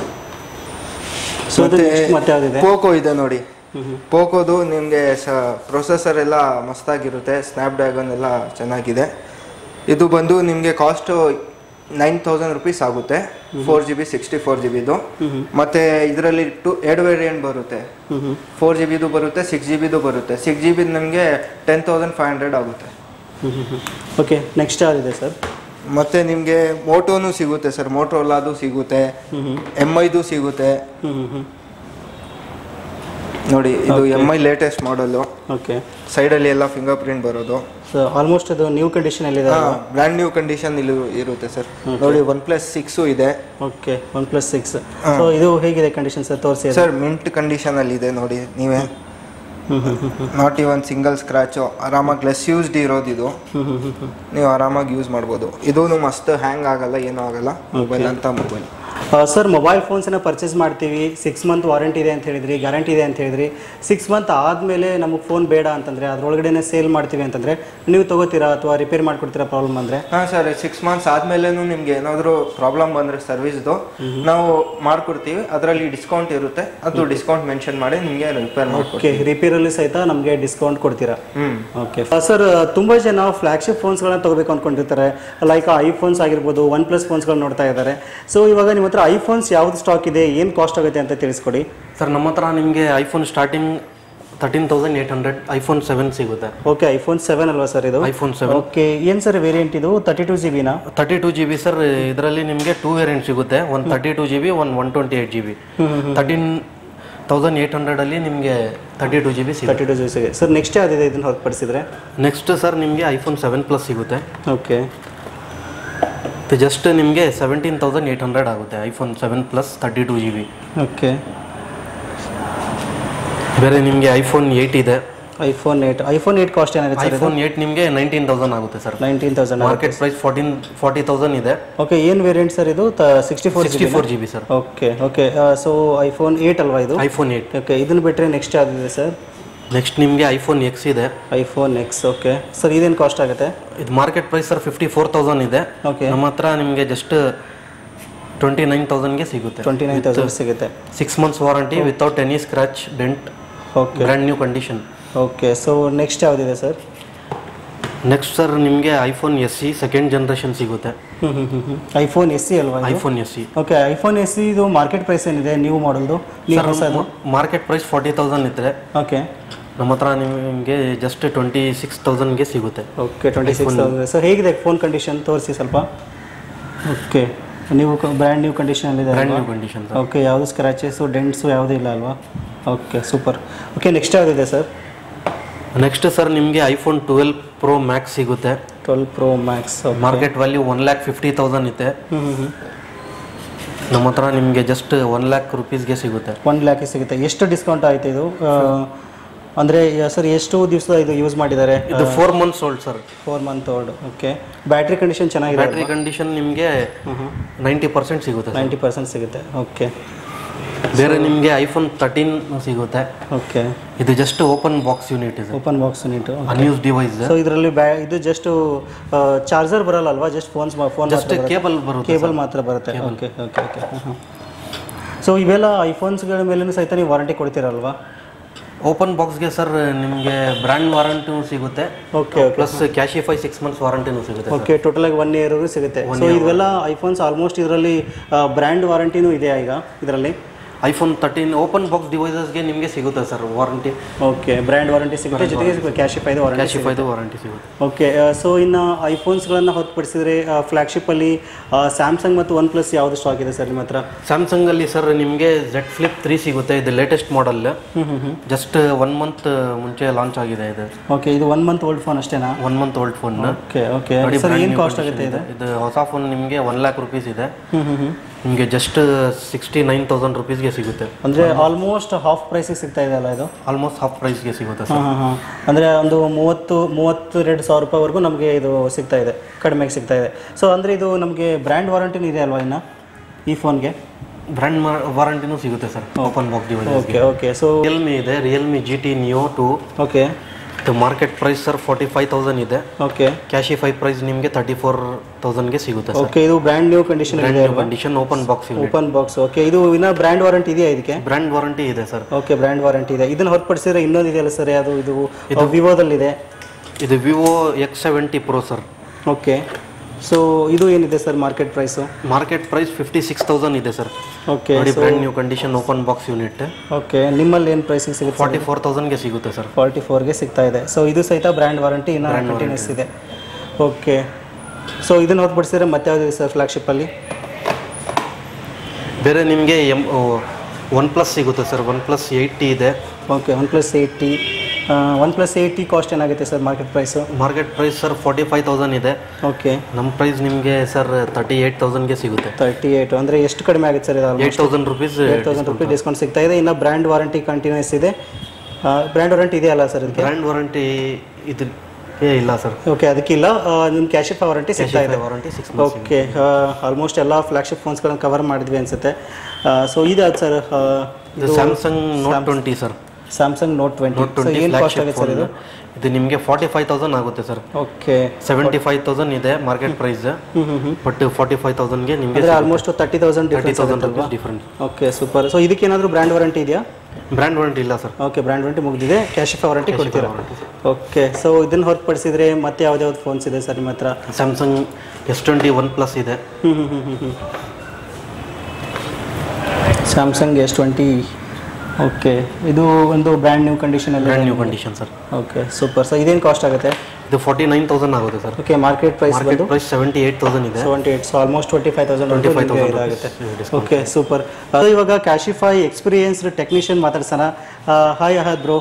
S1: ಸೊ ಅದು next ಮತ್ತೆ ಯಾವುದಿದೆ
S4: ಪೋಕೋ ಇದೆ ನೋಡಿ
S1: ಹ್ಞೂ ಹ್ಞೂ
S4: ಪೋಕೋದು ನಿಮಗೆ ಸ ಪ್ರೊಸೆಸರ್ ಎಲ್ಲ ಮಸ್ತಾಗಿರುತ್ತೆ ಸ್ನ್ಯಾಪ್ಡ್ರ್ಯಾಗನ್ ಎಲ್ಲ ಚೆನ್ನಾಗಿದೆ ಇದು ಬಂದು ನಿಮಗೆ ಕಾಸ್ಟು ನೈನ್ ತೌಸಂಡ್ ರುಪೀಸ್ ಆಗುತ್ತೆ four G B sixty four G ಬಿದು ಮತ್ತು ಇದರಲ್ಲಿ ಟು ಎರಡು ವೇರಿಯಂಟ್ ಬರುತ್ತೆ
S1: ಹ್ಞೂ ಹ್ಞೂ
S4: ಫೋರ್ ಜಿ ಬಿದು ಬರುತ್ತೆ ಸಿಕ್ಸ್ ಜಿ ಬಿದು ಬರುತ್ತೆ ಸಿಕ್ಸ್ ಜಿ ಬಿದು ನಿಮಗೆ ಟೆನ್ ತೌಸಂಡ್ ಫೈವ್ ಹಂಡ್ರೆಡ್ ಆಗುತ್ತೆ
S1: ಹ್ಞೂ ಹ್ಞೂ ಹ್ಞೂ ಓಕೆ ನೆಕ್ಸ್ಟ್ ಯಾವುದಿದೆ ಸರ್
S4: ಮತ್ತು ನಿಮಗೆ ಮೋಟೋನು ಸಿಗುತ್ತೆ ಸರ್ ಮೋಟೋಲಾದು ಸಿಗುತ್ತೆ
S1: ಹ್ಞೂ ಹ್ಞೂ
S4: ಎಮ್ ಐದು ಸಿಗುತ್ತೆ
S1: ಹ್ಞೂ ಹ್ಞೂ ಹ್ಞೂ
S4: ನೋಡಿ ಇದು M I latest model
S1: okay
S4: ಸೈಡಲ್ಲಿ ಎಲ್ಲ ಫಿಂಗರ್ ಪ್ರಿಂಟ್ ಬರೋದು
S1: ಸೊ ಆಲ್ಮೋಸ್ಟ್ ಅದು ನ್ಯೂ ಕಂಡೀಷನಲ್ಲಿದೆ
S4: ಬ್ರ್ಯಾಂಡ್ ನ್ಯೂ ಕಂಡೀಷನ್ ಇಲ್ಲಿ ಇರುತ್ತೆ ಸರ್ ನೋಡಿ ಒನ್ ಪ್ಲಸ್ ಸಿಕ್ಸು ಇದೆ
S1: okay one plus six so ಇದು ಹೇಗಿದೆ ಕಂಡೀಷನ್ ಸರ್ ತೋರಿಸಿ
S4: ಸರ್ ಮಿಂಟ್ ಕಂಡೀಷನ್ ಅಲ್ಲಿ ಇದೆ ನೋಡಿ ನೀವೇ
S1: ಹ್ಞೂ ಹ್ಞೂ ಹ್ಞೂ
S4: ನಾಟ್ ಇವನ್ ಸಿಂಗಲ್ ಸ್ಕ್ರಾಚು ಆರಾಮಾಗಿ ಲೆಸ್ ಯೂಸ್ಡ್ ಇರೋದು ಇದು
S1: ಹ್ಞೂ ಹ್ಞೂ ಹ್ಞೂ ಹ್ಞೂ
S4: ನೀವು ಆರಾಮಾಗಿ ಯೂಸ್ ಮಾಡ್ಬೋದು ಇದೂ ಮಸ್ತ್ ಹ್ಯಾಂಗ್ ಆಗಲ್ಲ ಏನೂ ಆಗಲ್ಲ ಮೊಬೈಲ್ ಅಂತ ಮೊಬೈಲ್
S1: ಸರ್ ಮೊಬೈಲ್ ಫೋನ್ಸನ್ನ ಪರ್ಚೇಸ್ ಮಾಡ್ತೀವಿ ಸಿಕ್ಸ್ ಮಂತ್ ವಾರಂಟಿ ಇದೆ ಅಂತ ಹೇಳಿದ್ರಿ ಗ್ಯಾರಂಟಿ ಇದೆ ಅಂತ ಹೇಳಿದ್ರಿ ಸಿಕ್ಸ್ ಮಂತ್ ಆದಮೇಲೆ ನಮಗೆ ಫೋನ್ ಬೇಡ ಅಂತಂದರೆ ಅದರೊಳಗಡೆ ಸೇಲ್ ಮಾಡ್ತೀವಿ ಅಂತಂದರೆ ನೀವು ತೊಗೋತೀರಾ ಅಥವಾ ರಿಪೇರ್ ಮಾಡಿಕೊಡ್ತೀರಾ ಪ್ರಾಬ್ಲಮ್ ಬಂದರೆ
S4: ಹಾಂ ಸರ್ ಸಿಕ್ಸ್ ಮಂತ್ಸ್ ಆದ್ಮೇಲೆನೂ ನಿಮ್ಗೆ ಏನಾದರೂ ಪ್ರಾಬ್ಲಮ್ ಬಂದರೆ ಸರ್ವಿಸ್ದು ನಾವು ಮಾಡ್ಕೊಡ್ತೀವಿ ಅದರಲ್ಲಿ ಡಿಸ್ಕೌಂಟ್ ಇರುತ್ತೆ ಅದು ಡಿಸ್ಕೌಂಟ್ ಮೆನ್ಷನ್ ಮಾಡಿ ನಿಮಗೆ ರಿಪೇರ್
S1: ಓಕೆ
S4: ಮಾಡ್ಕೊಡ್ತೀವಿ
S1: ರಿಪೇರಲ್ಲಿ ಸಹಿತ ನಮಗೆ ಡಿಸ್ಕೌಂಟ್ ಕೊಡ್ತೀರಾ
S4: ಹ್ಞೂ
S1: ಓಕೆ ಸರ್ ತುಂಬ ಜನ ಫ್ಲಾಗ್ಶಿಪ್ ಫೋನ್ಸ್ಗಳನ್ನ ತಗೋಬೇಕು ಅಂದ್ಕೊಂಡಿರ್ತಾರೆ ಲೈಕ್ ಐಫೋನ್ಸ್ ಆಗಿರ್ಬೋದು ಒನ್ ಪ್ಲಸ್ ಫೋನ್ಸ್ಗಳು ನೋಡ್ತಾ ಇದ್ದಾರೆ ಸೊ ಇವಾಗ ನಿಮ್ಮ ಹತ್ರ ಐಫೋನ್ಸ್ ಯಾವ್ದು ಸ್ಟಾಕ್ ಇದೆ ಏನು ಕಾಸ್ಟ್ ಆಗುತ್ತೆ ಅಂತ ತಿಳಿಸ್ಕೊಡಿ
S3: ಸರ್ ನಮ್ಮ ಹತ್ರ ನಿಮಗೆ iPhone starting thirteen thousand eight hundred iPhone seven ಸಿಗುತ್ತೆ
S1: ಓಕೆ ಐಫೋನ್ ಸೆವೆನ್ ಅಲ್ವಾ ಸರ್ ಇದು
S3: ಐಫೋನ್ ಸೆವೆನ್
S1: ಓಕೆ ಏನು ಸರ್ ವೇರಿಯಂಟ್ ಇದು ತರ್ಟಿ ಟು ಜಿ ಬಿನಾ
S3: thirty two G B sir ಇದರಲ್ಲಿ ನಿಮಗೆ ಟೂ ವೇರಿಯಂಟ್ ಸಿಗುತ್ತೆ one thirty two G B one one twenty eight G B thirteen thousand eight ಹಂಡ್ರೆಡಲ್ಲಿ ನಿಮಗೆ ತರ್ಟಿ ಟು ಜಿ ಬಿ ಸಿಗುತ್ತೆ
S1: ತರ್ಟಿ ಟು ಜಿ ಸಿಗೆ ಸರ್ ನೆಕ್ಸ್ಟ್ ಯಾವುದಿದೆ ಇದನ್ನು ಹೊರತುಪಡಿಸಿದ್ರೆ
S3: ನೆಕ್ಸ್ಟ್ ಸರ್ ನಿಮಗೆ ಐಫೋನ್ ಸೆವೆನ್ ಪ್ಲಸ್ ಸಿಗುತ್ತೆ
S1: ಓಕೆ
S3: ಜಸ್ಟ್ ನಿಮಗೆ ಸೆವೆಂಟೀನ್ ತೌಸಂಡ್ ಏಯ್ಟ್ ಹಂಡ್ರೆಡ್ ಆಗುತ್ತೆ iPhone seven plus thirty two G B
S1: okay
S3: ಬೇರೆ ನಿಮಗೆ ಐಫೋನ್ ಏಯ್ಟ್ ಇದೆ
S1: iPhone eight iPhone eight cost ಏನಾಗುತ್ತೆ ಸರ್ ಇದು
S3: ಐಫೋನ್ ಏಯ್ಟ್ ನಿಮಗೆ ನೈನ್ಟೀನ್ ತೌಸಂಡ್ ಆಗುತ್ತೆ sir
S1: nineteen thousand
S3: market price fourteen forty thousand ಇದೆ
S1: ಓಕೆ ಏನು ವೇರಿಯಂಟ್ ಸರ್ ಇದು sixty four
S3: sixty four G B sir
S1: okay okay so iPhone eight ಅಲ್ವಾ ಇದು
S3: ಐಫೋನ್ ಏಯ್ಟ್
S1: ಓಕೆ ಇದನ್ನು ಬಿಟ್ಟರೆ ನೆಕ್ಸ್ಟ್ ಯಾವುದಿದೆ ಸರ್
S3: ನೆಕ್ಸ್ಟ್ ನಿಮಗೆ ಐಫೋನ್ ಎಕ್ಸ್ ಇದೆ
S1: ಐಫೋನ್ ಎಕ್ಸ್ ಓಕೆ ಸರ್ ಇದೇನು ಕಾಸ್ಟ್ ಆಗುತ್ತೆ
S3: ಇದು market price sir fifty four thousand ಇದೆ
S1: ಓಕೆ
S3: ನಮ್ಮ ಹತ್ರ ನಿಮಗೆ ಜಸ್ಟ್ ಟ್ವೆಂಟಿ ನೈನ್ ತೌಸಂಡ್ಗೆ ಸಿಗುತ್ತೆ
S1: ಟ್ವೆಂಟಿ ನೈನ್ ತೌಸಂಡ್ ಸಿಗುತ್ತೆ
S3: six months warranty without any scratch dent
S1: okay
S3: brand new condition
S1: okay so next ಯಾವುದಿದೆ ಸರ್
S3: ನೆಕ್ಸ್ಟ್ ಸರ್ ನಿಮಗೆ iPhone S E second generation ಸಿಗುತ್ತೆ
S1: ಹ್ಞೂ ಹ್ಞೂ ಹ್ಞೂ ಹ್ಞೂ ಐಫೋನ್ ಎಸ್ ಸಿ ಅಲ್ವಾ
S3: iPhone S E
S1: okay iPhone S E ಇದು ಮಾರ್ಕೆಟ್ ಪ್ರೈಸ್ ಏನಿದೆ ನ್ಯೂ ಮಾಡಲ್ದು ನೀವು ಹೊಸದು
S3: ಮಾರ್ಕೆಟ್ ಪ್ರೈಸ್ ಫಾರ್ಟಿ ತೌಸಂಡ್ ಇದ್ದರೆ
S1: ಓಕೆ
S3: ನಮ್ಮ ಹತ್ರ ನಿಮಗೆ ಜಸ್ಟ್ ಟ್ವೆಂಟಿ ಸಿಕ್ಸ್ ತೌಸಂಡ್ಗೆ ಸಿಗುತ್ತೆ
S1: okay twenty six thousand so ಹೇಗಿದೆ ಫೋನ್ ಕಂಡೀಷನ್ ತೋರಿಸಿ ಸ್ವಲ್ಪ ಓಕೆ ನೀವು ಬ್ರ್ಯಾಂಡ್ ನ್ಯೂ ಕಂಡೀಷನಲ್ಲಿದೆ
S3: brand new condition sir
S1: okay ಯಾವುದು ಸ್ಕ್ರಾಚಸ್ಸು ಡೆಂಟ್ಸು ಯಾವುದೂ ಇಲ್ಲ ಅಲ್ವಾ ಓಕೆ ಸೂಪರ್ ಓಕೆ ನೆಕ್ಸ್ಟ್ ಯಾವುದಿದೆ ಸರ್
S3: ನೆಕ್ಸ್ಟ್ ಸರ್ ನಿಮಗೆ ಐಫೋನ್ ಟ್ವೆಲ್ ಪ್ರೋ ಮ್ಯಾಕ್ಸ್ ಸಿಗುತ್ತೆ
S1: twelve pro max
S3: market value one lakh fifty thousand ಇದೆ
S1: ಹ್ಞೂ ಹ್ಞೂ ಹ್ಞೂ
S3: ನಮ್ಮ ಹತ್ರ ನಿಮಗೆ ಜಸ್ಟ್ ಒನ್ ಲ್ಯಾಕ್ ರುಪೀಸ್ಗೆ ಸಿಗುತ್ತೆ
S1: ಒನ್ ಲ್ಯಾಕಿಗೆ ಸಿಗುತ್ತೆ ಎಷ್ಟು ಡಿಸ್ಕೌಂಟ್ ಆಯಿತು ಇದು ಅಂದರೆ ಸರ್ ಎಷ್ಟು ದಿವಸ ಇದು ಯೂಸ್ ಮಾಡಿದ್ದಾರೆ
S3: ಇದು four months old sir
S1: four month old okay battery condition ಚೆನ್ನಾಗಿದೆ
S3: ಬ್ಯಾಟ್ರಿ ಕಂಡೀಷನ್ ನಿಮಗೆ ನೈಂಟಿ ಪರ್ಸೆಂಟ್ ಸಿಗುತ್ತೆ sir.
S1: ನೈಂಟಿ ಪರ್ಸೆಂಟ್ ಸಿಗುತ್ತೆ ಓಕೆ
S3: ಬೇರೆ ನಿಮಗೆ ಐಫೋನ್ ತರ್ಟೀನ್ ಸಿಗುತ್ತೆ
S1: ಓಕೆ
S3: ಇದು ಜಸ್ಟ್ ಓಪನ್ ಬಾಕ್ಸ್ ಯೂನಿಟ್ ಇದೆ
S1: open box neat
S3: unused device
S1: so ಇದರಲ್ಲಿ ಬ್ಯಾ ಇದು ಜಸ್ಟ್ ಚಾರ್ಜರ್ ಬರಲ್ಲ ಅಲ್ವಾ just phones phone
S3: just cable ಬರುತ್ತೆ
S1: ಕೇಬಲ್ ಮಾತ್ರ ಬರುತ್ತೆ ಓಕೆ ಓಕೆ ಓಕೆ ಸೊ ಇವೆಲ್ಲ ಐಫೋನ್ಸ್ಗಳ ಮೇಲೂ ಸಹಿತ ನೀವು ವಾರಂಟಿ ಕೊಡ್ತೀರಲ್ವಾ
S3: ಓಪನ್ ಬಾಕ್ಸ್ಗೆ ಸರ್ ನಿಮಗೆ ಬ್ರ್ಯಾಂಡ್ ವಾರಂಟಿನೂ ಸಿಗುತ್ತೆ
S1: okay
S3: plus Cashify six months ವಾರಂಟಿನೂ ಸಿಗುತ್ತೆ
S1: ಓಕೆ ಟೋಟಲ್ ಆಗಿ ಒನ್ ಇಯರ್ ಸಿಗುತ್ತೆ ಸೊ ಇವೆಲ್ಲ ಐಫೋನ್ಸ್ ಆಲ್ಮೋಸ್ಟ್ ಇದರಲ್ಲಿ ಬ್ರ್ಯಾಂಡ್ ವಾರಂಟಿನೂ ಇದೆಯಾ ಈಗ ಇದರಲ್ಲಿ
S3: ಐಫೋನ್ ತರ್ಟೀನ್ ಓಪನ್ ಬಾಕ್ಸ್ ಡಿವೈಸಸ್ಗೆ ನಿಮಗೆ ಸಿಗುತ್ತೆ sir warranty
S1: okay brand warranty ಸಿಗುತ್ತೆ ಜೊತೆಗೆ ಕ್ಯಾಶಿಫೈದು ವಾರಂಟಿ
S3: ಕ್ಯಾಶಿಫೈದು ವಾರಂಟಿ ಸಿಗುತ್ತೆ
S1: ಓಕೆ ಸೊ ಇನ್ನು ಐಫೋನ್ಸ್ಗಳನ್ನು ಹೊರತುಪಡಿಸಿದ್ರೆ ಫ್ಲ್ಯಾಗ್ಶಿಪ್ಪಲ್ಲಿ ಸ್ಯಾಮ್ಸಂಗ್ ಮತ್ತು ಒನ್ ಪ್ಲಸ್ ಯಾವುದು ಸ್ಟಾಕ್ ಇದೆ ಸರ್ ನಿಮ್ಮ ಹತ್ರ
S3: ಸ್ಯಾಮ್ಸಂಗಲ್ಲಿ ಸರ್ ನಿಮಗೆ ಜೆಡ್ ಫ್ಲಿಪ್ ತ್ರೀ ಸಿಗುತ್ತೆ ಇದು latest model just one month ಮುಂಚೆ ಲಾಂಚ್ ಆಗಿದೆ ಇದು
S1: ಓಕೆ ಇದು ಒನ್ ಮಂತ್ ಓಲ್ಡ್ ಫೋನ್ ಅಷ್ಟೇನಾ
S3: one month old phone
S1: okay okay sir ಏನು ಕಾಸ್ಟ್ ಆಗುತ್ತೆ ಇದು
S3: ಇದು ಹೊಸ ಫೋನ್ ನಿಮಗೆ ಒನ್ ಲ್ಯಾಕ್ ರುಪೀಸ್ ಇದೆ ನಿಮಗೆ ಜಸ್ಟ್ ಸಿಕ್ಸ್ಟಿ ನೈನ್ ತೌಸಂಡ್ ರುಪೀಸ್ಗೆ ಸಿಗುತ್ತೆ
S1: ಅಂದರೆ ಆಲ್ಮೋಸ್ಟ್ ಹಾಫ್ ಪ್ರೈಸಿಗೆ ಸಿಗ್ತಾ ಇದೆ ಅಲ್ಲ ಇದು
S3: ಆಲ್ಮೋಸ್ಟ್ ಹಾಫ್ ಪ್ರೈಸ್ಗೆ ಸಿಗುತ್ತೆ
S1: ಹಾಂ
S3: ಸರ್
S1: ಹಾಂ ಹಾಂ ಅಂದರೆ ಒಂದು ಮೂವತ್ತು ಮೂವತ್ತೆರಡು ಸಾವಿರ ರೂಪಾಯಿವರೆಗೂ ನಮಗೆ ಇದು ಸಿಗ್ತಾ ಇದೆ ಕಡಿಮೆಗೆ ಸಿಗ್ತಾ ಇದೆ ಸೊ ಅಂದರೆ ಇದು ನಮಗೆ ಬ್ರ್ಯಾಂಡ್ ವಾರಂಟಿನೂ ಇದೆ ಅಲ್ವಾ ಇನ್ನು ಈ ಫೋನ್ಗೆ
S3: ಬ್ರ್ಯಾಂಡ್ ವಾರಂಟಿನೂ ಸಿಗುತ್ತೆ sir open box device
S1: okay okay so
S3: Realme ಇದೆ Realme G T Neo two
S1: okay
S3: ಇದು market price sir forty five thousand ಇದೆ
S1: ಓಕೆ
S3: ಕ್ಯಾಶಿಫೈ ಪ್ರೈಸ್ ನಿಮಗೆ ತರ್ಟಿ ಫೋರ್ ತೌಸಂಡ್ಗೆ ಸಿಗುತ್ತೆ ಸರ್
S1: ಓಕೆ ಇದು ಬ್ರ್ಯಾಂಡ್ ನ್ಯೂ ಕಂಡೀಷನ್ ಇದೆ
S3: condition open box
S1: open box okay ಇದು ಇನ್ನ ಬ್ರ್ಯಾಂಡ್ ವಾರಂಟಿ ಇದೆಯಾ ಇದಕ್ಕೆ
S3: ಬ್ರ್ಯಾಂಡ್ ವಾರಂಟಿ ಇದೆ ಸರ್
S1: ಓಕೆ ಬ್ರ್ಯಾಂಡ್ ವಾರಂಟಿ ಇದೆ ಇದನ್ನ ಹೊರತುಪಡಿಸಿದ್ರೆ ಇನ್ನೊಂದು ಇದೆಯಲ್ಲ ಸರ್ ಅದು ಇದು ವಿವೋದಲ್ಲಿದೆ
S3: ಇದು Vivo X seventy pro sir
S1: okay so ಇದು ಏನಿದೆ sir market price
S3: market price fifty six thousand ಇದೆ ಸರ್
S1: ಓಕೆ
S3: ನೋಡಿ brand new condition open box unit
S1: okay ನಿಮ್ಮಲ್ಲಿ ಏನು ಪ್ರೈಸಿಗೆ ಸಿಗುತ್ತೆ
S3: ಫಾರ್ಟಿ ಫೋರ್ ತೌಸಂಡ್ಗೆ ಸಿಗುತ್ತೆ ಸರ್
S1: ಫಾರ್ಟಿ ಫೋರ್ಗೆ ಸಿಗ್ತಾ ಇದೆ ಸೊ ಇದು ಸಹಿತ ಬ್ರ್ಯಾಂಡ್ ವಾರಂಟಿ ಇನ್ನು ಕಂಟಿನ್ಯೂಸ್ ಇದೆ ಓಕೆ ಸೊ ಇದನ್ನು ಹೊರತುಪಡಿಸಿದ್ರೆ ಮತ್ತೆ ಯಾವುದಿದೆ ಸರ್ ಫ್ಲಾಗ್ಶಿಪ್ಪಲ್ಲಿ
S3: ಬೇರೆ ನಿಮಗೆ ಎಮ್ ಒನ್ ಪ್ಲಸ್ ಸಿಗುತ್ತೆ ಸರ್ ಒನ್ ಪ್ಲಸ್ ಏಯ್ಟಿ ಇದೆ
S1: okay one plus eighty one plus eighty cost ಏನಾಗುತ್ತೆ sir market price
S3: market price sir forty five thousand ಇದೆ
S1: ಓಕೆ
S3: ನಮ್ಮ ಪ್ರೈಸ್ ನಿಮಗೆ ಸರ್ ತರ್ಟಿ ಏಯ್ಟ್ ತೌಸಂಡ್ಗೆ ಸಿಗುತ್ತೆ
S1: ತರ್ಟಿ ಏಯ್ಟ್ ಅಂದರೆ ಎಷ್ಟು ಕಡಿಮೆ ಆಗುತ್ತೆ ಸರ್ ಇದು
S3: eight thousand rupees
S1: eight thousand rupees discount ಸಿಗ್ತಾ ಇದೆ ಇನ್ನು ಬ್ರ್ಯಾಂಡ್ ವಾರಂಟಿ ಕಂಟಿನ್ಯೂಸ್ ಇದೆ ಬ್ರ್ಯಾಂಡ್ ವಾರಂಟಿ ಇದೆಯಲ್ಲ ಸರ್ ಇದಕ್ಕೆ
S3: ಬ್ರ್ಯಾಂಡ್ ವಾರಂಟಿ ಇದು ಏ ಇಲ್ಲ ಸರ್
S1: ಓಕೆ ಅದಕ್ಕಿಲ್ಲ ನಿಮ್ಮ ಕ್ಯಾಶಿಫ್ ವಾರಂಟಿ ಸಿಗ್ತಾ ಇದೆ
S3: ವಾರಂಟಿ ಸಿಕ್ಸ್
S1: ಓಕೆ ಆಲ್ಮೋಸ್ಟ್ ಎಲ್ಲ ಫ್ಲಾಗ್ಶಿಪ್ ಫೋನ್ಸ್ಗಳನ್ನು ಕವರ್ ಮಾಡಿದ್ವಿ ಅನ್ಸುತ್ತೆ ಸೊ ಇದು ಸರ್
S3: ಇದು Samsung note twenty sir
S1: Samsung note twenty
S3: note
S1: so
S3: twenty
S1: ಏನು ಕಾಸ್ಟ್ ಆಗುತ್ತೆ ಸರ್ ಇದು
S3: ಇದು ನಿಮಗೆ ಫಾರ್ಟಿ ಫೈವ್ ತೌಸಂಡ್ ಆಗುತ್ತೆ sir
S1: okay
S3: seventy five thousand ಇದೆ market price but forty five ತೌಸಂಡ್ಗೆ ನಿಮಗೆ
S1: ಅಂದರೆ almost thirty thousand
S3: thirty
S1: difference
S3: thousand
S1: ಆಗುತ್ತಲ್ವಾ
S3: rupees different
S1: okay super so ಇದಕ್ಕೇನಾದರೂ ಬ್ರ್ಯಾಂಡ್ ವಾರಂಟಿ ಇದೆಯಾ
S3: ಬ್ರ್ಯಾಂಡ್ ವಾರಂಟಿ ಇಲ್ಲ ಸರ್
S1: ಓಕೆ ಬ್ರ್ಯಾಂಡ್ ವಾರಂಟಿ ಮುಗಿದಿದೆ ಕ್ಯಾಶಿಫ್ ವಾರಂಟಿ ಕೊಡ್ತೀರಾ ಓಕೆ ಸೊ ಇದನ್ನು ಹೊರತುಪಡಿಸಿದ್ರೆ ಮತ್ತೆ ಯಾವ್ದು ಫೋನ್ಸ್ ಇದೆ ಸರ್ ನಿಮ್ಮ ಹತ್ರ
S3: Samsung S twenty one plus ಇದೆ
S1: ಹ್ಞೂ ಹ್ಞೂ ಹ್ಞೂ ಹ್ಞೂ ಸ್ಯಾಮ್ಸಂಗ್ ಎಸ್ ಟ್ವೆಂಟಿ ಓಕೆ ಇದು ಒಂದು ಬ್ರ್ಯಾಂಡ್ ನ್ಯೂ ಕಂಡೀಷನಲ್ಲಿ
S3: brand new condition sir
S1: okay super so ಇದೇನು ಕಾಸ್ಟ್ ಆಗುತ್ತೆ
S3: ಇದು ಫಾರ್ಟಿ ನೈನ್ ತೌಸಂಡ್ ಆಗುತ್ತೆ sir
S1: okay market price
S3: market
S1: ಬಂದು
S3: ಪ್ರೈಸ್ ಸೆವೆಂಟಿ ಏಯ್ಟ್ ತೌಸಂಡ್ ಇದೆ
S1: seventy eight so almost twenty five thousand
S3: 25,000
S1: ಇದಾಗುತ್ತೆ
S3: rupees
S1: ಓಕೆ ಸೂಪರ್ ಅದು ಇವಾಗ ಕ್ಯಾಶಿಫೈ ಎಕ್ಸ್ಪೀರಿಯನ್ಸ್ಡ್ ಟೆಕ್ನಿಷಿಯನ್ ಮಾತಾಡ್ಸೋಣ hi Ahad bro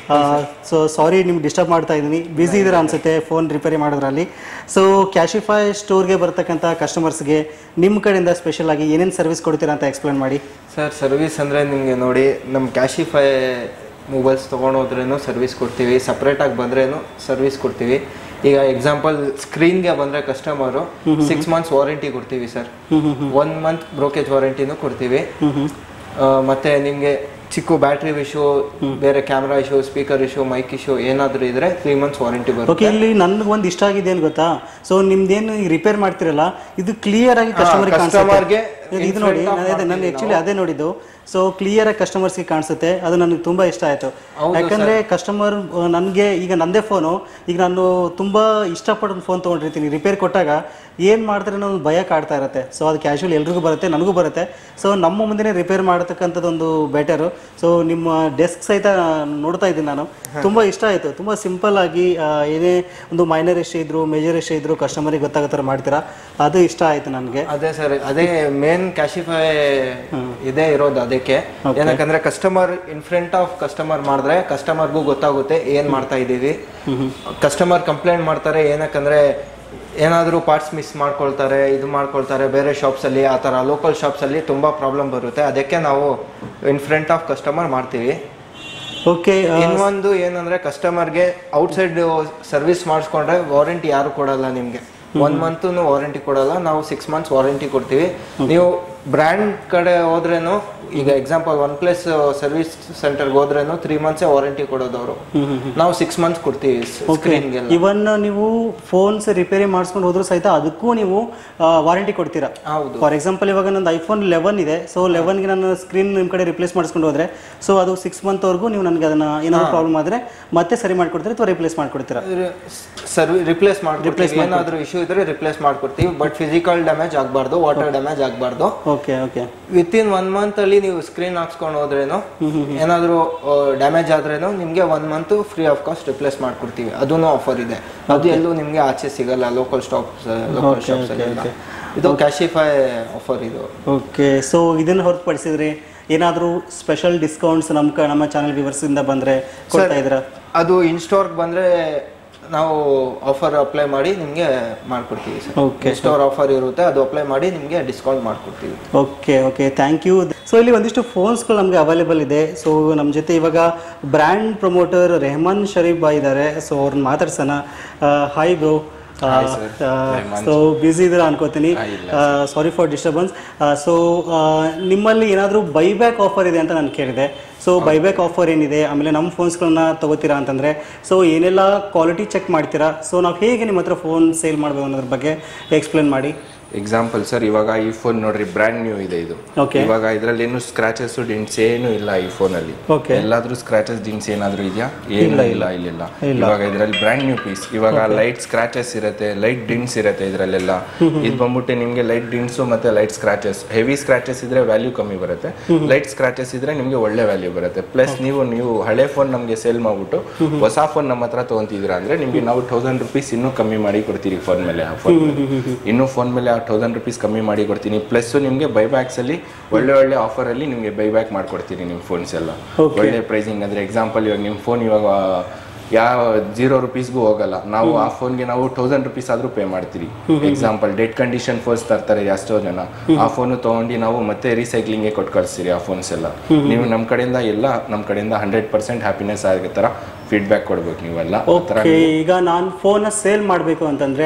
S1: so sorry ನಿಮ್ಗೆ ಡಿಸ್ಟರ್ಬ್ ಮಾಡ್ತಾ ಇದ್ದೀನಿ ಬ್ಯುಸಿ ಇದ್ದೀರಾ ಅನ್ಸುತ್ತೆ ಫೋನ್ ರಿಪೇರಿ ಮಾಡೋದ್ರಲ್ಲಿ ಸೊ ಕ್ಯಾಶಿಫೈ ಸ್ಟೋರ್ಗೆ ಬರ್ತಕ್ಕಂಥ ಕಸ್ಟಮರ್ಸ್ಗೆ ನಿಮ್ಮ ಕಡೆಯಿಂದ ಸ್ಪೆಷಲ್ ಆಗಿ ಏನೇನು ಸರ್ವಿಸ್ ಕೊಡ್ತೀರಾ ಅಂತ ಎಕ್ಸ್ಪ್ಲೇನ್ ಮಾಡಿ
S4: ಸರ್ ಸರ್ವಿಸ್ ಅಂದರೆ ನಿಮಗೆ ನೋಡಿ ನಮ್ಮ ಕ್ಯಾಶಿಫೈ ಮೊಬೈಲ್ಸ್ ತೊಗೊಂಡೋದ್ರೂ ಸರ್ವಿಸ್ ಕೊಡ್ತೀವಿ ಸಪ್ರೇಟಾಗಿ ಬಂದ್ರೇನು ಸರ್ವಿಸ್ ಕೊಡ್ತೀವಿ ಈಗ ಎಕ್ಸಾಂಪಲ್ ಸ್ಕ್ರೀನ್ಗೆ ಬಂದರೆ ಕಸ್ಟಮರು ಸಿಕ್ಸ್ ಮಂತ್ಸ್ ವಾರಂಟಿ ಕೊಡ್ತೀವಿ ಸರ್ ಒನ್ ಮಂತ್ ಬ್ರೋಕೇಜ್ ವಾರಂಟಿನೂ ಕೊಡ್ತೀವಿ ಆ, ಮತ್ತೆ ನಿಮಗೆ ಚಿಕ್ಕ ಬ್ಯಾಟ್ರಿ ಇಶ್ಯೂ ಬೇರೆ camera issue speaker issue mic issue ಏನಾದರೂ ಇದ್ರೆ ತ್ರೀ ಮಂತ್ಸ್ ವಾರಂಟಿ ಬರುತ್ತೆ
S1: ಓಕೆ ಇಲ್ಲಿ ನನ್ಗೆ ಒಂದು ಇಷ್ಟ ಆಗಿದೆ ಏನು ಗೊತ್ತಾ ಸೊ ನಿಮ್ದೇನು ರಿಪೇರ್ ಮಾಡ್ತಿರಲ್ಲ ಇದು ಕ್ಲಿಯರ್ ಆಗಿ ಕಸ್ಟಮರ್
S4: customer-ಗೆ
S1: ಇದು ನೋಡಿ ನಾನು ಅದೇ ನಾನು ಆಕ್ಚುಲಿ ಅದೇ ನೋಡಿದ್ದು ಸೊ ಕ್ಲಿಯರ್ ಆಗಿ ಕಸ್ಟಮರ್ಸ್ಗೆ ಕಾಣಿಸುತ್ತೆ ಅದು ನನಗೆ ತುಂಬಾ ಇಷ್ಟ ಆಯ್ತು ಯಾಕಂದ್ರೆ ಕಸ್ಟಮರ್ ನನಗೆ ಈಗ ನಂದೇ ಫೋನು ಈಗ ನಾನು ತುಂಬಾ ಇಷ್ಟಪಟ್ಟು ಫೋನ್ ತೊಗೊಂಡಿರ್ತೀನಿ ರಿಪೇರ್ ಕೊಟ್ಟಾಗ ಏನು ಮಾಡ್ತಾರೆ ಅನ್ನೋ ಒಂದು ಭಯ ಕಾಡ್ತಾ ಇರುತ್ತೆ ಸೊ ಅದು ಕ್ಯಾಶುವಲ್ ಎಲ್ರಿಗೂ ಬರುತ್ತೆ ನನಗೂ ಬರುತ್ತೆ ಸೊ ನಮ್ಮ ಮುಂದೆನೇ ರಿಪೇರ್ ಮಾಡತಕ್ಕಂಥದ್ದೊಂದು ಬೆಟರು ಸೊ ನಿಮ್ಮ ಡೆಸ್ಕ್ ಸಹಿತ ನೋಡ್ತಾ ಇದ್ದೀನಿ ನಾನು ತುಂಬಾ ಇಷ್ಟ ಆಯಿತು ತುಂಬಾ ಸಿಂಪಲ್ ಆಗಿ ಆ, ಏನೇ ಒಂದು ಮೈನರ್ ಇಶ್ಯೂ ಇದ್ರು ಮೇಜರ್ ಇಶ್ಯೂ ಇದ್ರು ಕಸ್ಟಮರಿಗೆ ಗೊತ್ತಾಗೋ ಥರ ಮಾಡ್ತೀರಾ ಅದು ಇಷ್ಟ ಆಯಿತು ನನಗೆ
S4: ಅದೇ ಸರ್ ಅದೇ ಮೇನ್ ಕ್ಯಾಶಿಫೈ ಇದೇ ಇರೋದು ಅದಕ್ಕೆ ಏನಕ್ಕಂದ್ರೆ customer in front of customer ಮಾಡಿದ್ರೆ ಕಸ್ಟಮರ್ಗೂ ಗೊತ್ತಾಗುತ್ತೆ ಏನ್ ಮಾಡ್ತಾ ಇದ್ದೀವಿ ಕಸ್ಟಮರ್ ಕಂಪ್ಲೇಂಟ್ ಮಾಡ್ತಾರೆ ಏನಕ್ಕಂದ್ರೆ ಏನಾದರೂ ಪಾರ್ಟ್ಸ್ ಮಿಸ್ ಮಾಡ್ಕೊಳ್ತಾರೆ ಇದು ಮಾಡ್ಕೊಳ್ತಾರೆ ಬೇರೆ ಶಾಪ್ಸಲ್ಲಿ ಆ ಥರ ಲೋಕಲ್ ಶಾಪ್ಸಲ್ಲಿ ತುಂಬ ಪ್ರಾಬ್ಲಮ್ ಬರುತ್ತೆ ಅದಕ್ಕೆ ನಾವು ಇನ್ ಫ್ರಂಟ್ ಆಫ್ ಕಸ್ಟಮರ್ ಮಾಡ್ತೀವಿ
S1: ಓಕೆ
S4: ಇನ್ನೊಂದು ಏನಂದ್ರೆ ಕಸ್ಟಮರ್ಗೆ ಔಟ್ಸೈಡ್ ಸರ್ವಿಸ್ ಮಾಡಿಸ್ಕೊಂಡ್ರೆ ವಾರಂಟಿ ಯಾರು ಕೊಡಲ್ಲ ನಿಮಗೆ ಒನ್ ಮಂತು ವಾರಂಟಿ ಕೊಡಲ್ಲ ನಾವು ಸಿಕ್ಸ್ ಮಂತ್ಸ್ ವಾರಂಟಿ ಕೊಡ್ತೀವಿ ನೀವು ಬ್ರ್ಯಾಂಡ್ ಕಡೆ ಹೋದ್ರೇನು ಈಗ ಎಕ್ಸಾಂಪಲ್ ಒನ್ ಪ್ಲಸ್ ಸರ್ವಿಸ್ ಸೆಂಟರ್ಗೆ ಹೋದ್ರೇನು ತ್ರೀ ಮಂತ್ಸೇ ವಾರಂಟಿ ಕೊಡೋದು ಅವರು ನಾವು ಸಿಕ್ಸ್ ಮಂತ್ಸ್ ಕೊಡ್ತೀವಿ ಸ್ಕ್ರೀನ್ಗೆಲ್ಲ
S1: ಇವನ್ ನೀವು ಫೋನ್ಸ್ ರಿಪೇರಿ ಮಾಡಿಸ್ಕೊಂಡು ಹೋದ್ರು ಸಹಿತ ಅದಕ್ಕೂ ನೀವು ವಾರಂಟಿ ಕೊಡ್ತೀರಾ
S4: ಹೌದು
S1: ಫಾರ್ ಎಕ್ಸಾಂಪಲ್ ಇವಾಗ ನಂದು ಐಫೋನ್ ಲೆವೆನ್ ಇದೆ ಸೊ ಲೆವೆನ್ಗೆ ನಾನು ಸ್ಕ್ರೀನ್ ನಿಮ್ಮ ಕಡೆ ರಿಪ್ಲೇಸ್ ಮಾಡಿಸ್ಕೊಂಡು ಹೋದ್ರೆ ಸೊ ಅದು ಸಿಕ್ಸ್ ಮಂತ್ವರೆಗೂ ನೀವು ನನಗೆ ಅದನ್ನ ಏನಾದ್ರು ಪ್ರಾಬ್ಲಮ್ ಆದರೆ ಮತ್ತೆ ಸರಿ ಮಾಡ್ಕೊಡ್ತೀರಾ ಅಥವಾ ರಿಪ್ಲೇಸ್ ಮಾಡ್ಕೊಡ್ತೀರಾ
S4: ಸರ್ವಿ ರಿಪ್ಲೇಸ್ ಮಾಡ್ಕೊಡ್ತೀವಿ ಏನಾದರೂ ಇಶ್ಯೂ ಇದ್ರೆ ರಿಪ್ಲೇಸ್ ಮಾಡ್ಕೊಡ್ತೀವಿ ಬಟ್ ಫಿಸಿಕಲ್ ಡ್ಯಾಮೇಜ್ ಆಗಬಾರ್ದು ವಾಟರ್ ಡ್ಯಾಮೇಜ್ ಆಗಬಾರ್ದು
S1: okay okay
S4: within one month ಅಲ್ಲಿ ನೀವು ಸ್ಕ್ರೀನ್ ಹಾಕ್ಸ್ಕೊಂಡು ಹೋದ್ರೇನು ಏನಾದರೂ ಡ್ಯಾಮೇಜ್ ಆದ್ರೇನು ನಿಮಗೆ one month free of cost replace ಮಾಡ್ಕೊಡ್ತೀವಿ ಅದೂ ಆಫರ್ ಇದೆ ಅದು ಎಲ್ಲೂ ನಿಮಗೆ ಆಚೆ ಸಿಗಲ್ಲ ಲೋಕಲ್ ಸ್ಟಾಪ್ಸ್ ಲೋಕಲ್ ಶಾಪ್ಸ್ ಅಲ್ಲಿ ಇದು ಕ್ಯಾಶಿಫೈ ಆಫರ್ ಇದು
S1: ಓಕೆ ಸೊ ಇದನ್ನು ಹೊರತುಪಡಿಸಿದ್ರೆ ಏನಾದರೂ ಸ್ಪೆಷಲ್ ಡಿಸ್ಕೌಂಟ್ಸ್ ನಮ್ಮ ಕ ನಮ್ಮ ಚಾನಲ್ ವ್ಯೂವರ್ಸಿಂದ ಬಂದರೆ ಕೊಡ್ತಾ ಇದ್ದೀರಾ
S4: ಅದು ಇನ್ ಸ್ಟೋರ್ಗೆ ಬಂದ್ರೆ ನಾವು ಆಫರ್ ಅಪ್ಲೈ ಮಾಡಿ ನಿಮಗೆ ಮಾಡ್ಕೊಡ್ತೀವಿ ಸರ್
S1: Okay.
S4: ಸ್ಟೋರ್ ಆಫರ್ ಇರುತ್ತೆ ಅದು ಅಪ್ಲೈ ಮಾಡಿ ನಿಮಗೆ ಡಿಸ್ಕೌಂಟ್ ಮಾಡ್ಕೊಡ್ತೀವಿ
S1: okay okay thank you so ಇಲ್ಲಿ ಒಂದಿಷ್ಟು ಫೋನ್ಸ್ಗಳು ನಮಗೆ ಅವೈಲೇಬಲ್ ಇದೆ ಸೊ ನಮ್ಮ ಜೊತೆ ಇವಾಗ ಬ್ರ್ಯಾಂಡ್ ಪ್ರಮೋಟರ್ ರೆಹಮಾನ್ ಶರೀಫ್ ಬಾ ಇದ್ದಾರೆ ಸೊ ಅವ್ರನ್ನ ಮಾತಾಡ್ಸೋಣ ಹಾಯ್ ಬ್ರೋ ಸೊ ಬ್ಯುಸಿ ಇದ್ದೀರಾ ಅನ್ಕೋತೀನಿ ಸಾರಿ ಫಾರ್ ಡಿಸ್ಟರ್ಬೆನ್ಸ್ ಸೊ ನಿಮ್ಮಲ್ಲಿ ಏನಾದರೂ ಬೈಬ್ಯಾಕ್ ಆಫರ್ ಇದೆ ಅಂತ ನಾನು ಕೇಳಿದೆ ಸೊ ಬೈಬ್ಯಾಕ್ ಆಫರ್ ಏನಿದೆ ಆಮೇಲೆ ನಮ್ಮ ಫೋನ್ಸ್ಗಳನ್ನ ತಗೋತೀರಾ ಅಂತಂದರೆ ಸೊ ಏನೆಲ್ಲ ಕ್ವಾಲಿಟಿ ಚೆಕ್ ಮಾಡ್ತೀರಾ ಸೊ ನಾವು ಹೇಗೆ ನಿಮ್ಮ ಹತ್ರ ಫೋನ್ ಸೇಲ್ ಮಾಡಬೇಕು ಅನ್ನೋದ್ರ ಬಗ್ಗೆ ಎಕ್ಸ್ಪ್ಲೇನ್ ಮಾಡಿ
S2: ಎಕ್ಸಾಂಪಲ್ ಸರ್ ಇವಾಗ ಈ ಫೋನ್ ನೋಡ್ರಿ ಬ್ರ್ಯಾಂಡ್ ನ್ಯೂ ಇದೆ ಇದು
S1: Okay.
S2: ಇವಾಗ ಇದ್ರಲ್ಲಿ ಏನು ಸ್ಕ್ರಾಚಸ್ ಡಿಂಟ್ಸ್ ಏನು ಇಲ್ಲ ಈ ಫೋನ್ ಅಲ್ಲಿ
S1: Okay.
S2: ಎಲ್ಲಾದ್ರೂ ಸ್ಕ್ರಾಚಸ್ ಡಿಂಟ್ಸ್ ಏನಾದ್ರೂ ಇದೆಯಾ ಏನು ಇಲ್ಲ ಇಲ್ಲಿಲ್ಲ ಇವಾಗ ಇದ್ರಲ್ಲಿ ಬ್ರ್ಯಾಂಡ್ ನ್ಯೂ ಪೀಸ್ ಇವಾಗ ಲೈಟ್ ಸ್ಕ್ರಾಚಸ್ ಇರುತ್ತೆ ಲೈಟ್ ಡಿಂಟ್ಸ್ ಇರುತ್ತೆ ಇದ್ರಲ್ಲೆಲ್ಲ ಇದು ಬಂದ್ಬಿಟ್ಟು ನಿಮ್ಗೆ ಲೈಟ್ ಡಿಂಟ್ಸ್ ಮತ್ತೆ ಲೈಟ್ ಸ್ಕ್ರಾಚಸ್ ಹೆವಿ ಸ್ಕ್ರಾಚಸ್ ಇದ್ರೆ ವ್ಯಾಲ್ಯೂ ಕಮ್ಮಿ ಬರುತ್ತೆ ಲೈಟ್ ಸ್ಕ್ರಾಚಸ್ ಇದ್ರೆ ನಿಮ್ಗೆ ಒಳ್ಳೆ ವ್ಯಾಲ್ಯೂ ಬರುತ್ತೆ ಪ್ಲಸ್ ನೀವು ನೀವು ಹಳೆ ಫೋನ್ ನಮ್ಗೆ ಸೇಲ್ ಮಾಡ್ಬಿಟ್ಟು ಹೊಸ ಫೋನ್ ನಮ್ಮ ಹತ್ರ ತಗೊಂತಿದ್ದೀರಾ ಅಂದ್ರೆ ನಿಮ್ಗೆ ನಾವು ತೌಸಂಡ್ ರುಪೀಸ್ ಇನ್ನೂ ಕಮ್ಮಿ ಮಾಡಿ ಕೊಡ್ತೀರಿ ಫೋನ್ ಮೇಲೆ ಆ ಫೋನ್ ಇನ್ನೂ ಫೋನ್ ಮೇಲೆ ತೌಸಂಡ್ ರುಪೀಸ್ ಕಮ್ಮಿ ಮಾಡಿ ಕೊಡ್ತೀನಿ ಪ್ಲಸ್ ನಿಮಗೆ ಬೈಬ್ಯಾಕ್ಸ್ ಅಲ್ಲಿ ಒಳ್ಳೆ ಒಳ್ಳೆ ಆಫರ್ ಅಲ್ಲಿ ನಿಮಗೆ ಬೈಬ್ಯಾಕ್ ಮಾಡ್ಕೊಡ್ತೀನಿ ನಿಮ್ಮ ಫೋನ್ಸ್ ಎಲ್ಲ ಒಳ್ಳೆ ಪ್ರೈಸಿಂಗ್ ಅಂದ್ರೆ ಎಕ್ಸಾಂಪಲ್ ಇವಾಗ ನಿಮ್ಮ ಫೋನ್ ಇವಾಗ ಯಾವ ಜೀರೋ ರುಪೀಸ್ಗೂ ಹೋಗಲ್ಲ ನಾವು ಆ ಫೋನ್ಗೆ ನಾವು ತೌಸಂಡ್ ರುಪೀಸ್ ಆದ್ರೂ ಪೇ ಮಾಡ್ತೀವಿ ಎಕ್ಸಾಂಪಲ್ ಡೆಡ್ ಕಂಡೀಷನ್ ಫೋನ್ಸ್ ತರ್ತಾರೆ ಎಷ್ಟೋ ಜನ ಆ ಫೋನು ತಗೊಂಡು ನಾವು ಮತ್ತೆ ರೀಸೈಕ್ಲಿಂಗ್ಗೆ ಕೊಟ್ಟು ಕಳಿಸ್ತೀರಿ ಆ ಫೋನ್ಸ್ ಎಲ್ಲ ನೀವು ನಮ್ಮ ಕಡೆಯಿಂದ ಎಲ್ಲ ನಮ್ಮ ಕಡೆಯಿಂದ ಹಂಡ್ರೆಡ್ ಪರ್ಸೆಂಟ್ ಹ್ಯಾಪಿನೆಸ್ ಆಗೋ ಥರ ಫೀಡ್ಬ್ಯಾಕ್ ಕೊಡ್ಬೇಕು ನೀವೆಲ್ಲ ಆ ಥರ
S1: ಓಕೆ ಈಗ ನಾನು ಫೋನ್ ಸೇಲ್ ಮಾಡಬೇಕು ಅಂತಂದ್ರೆ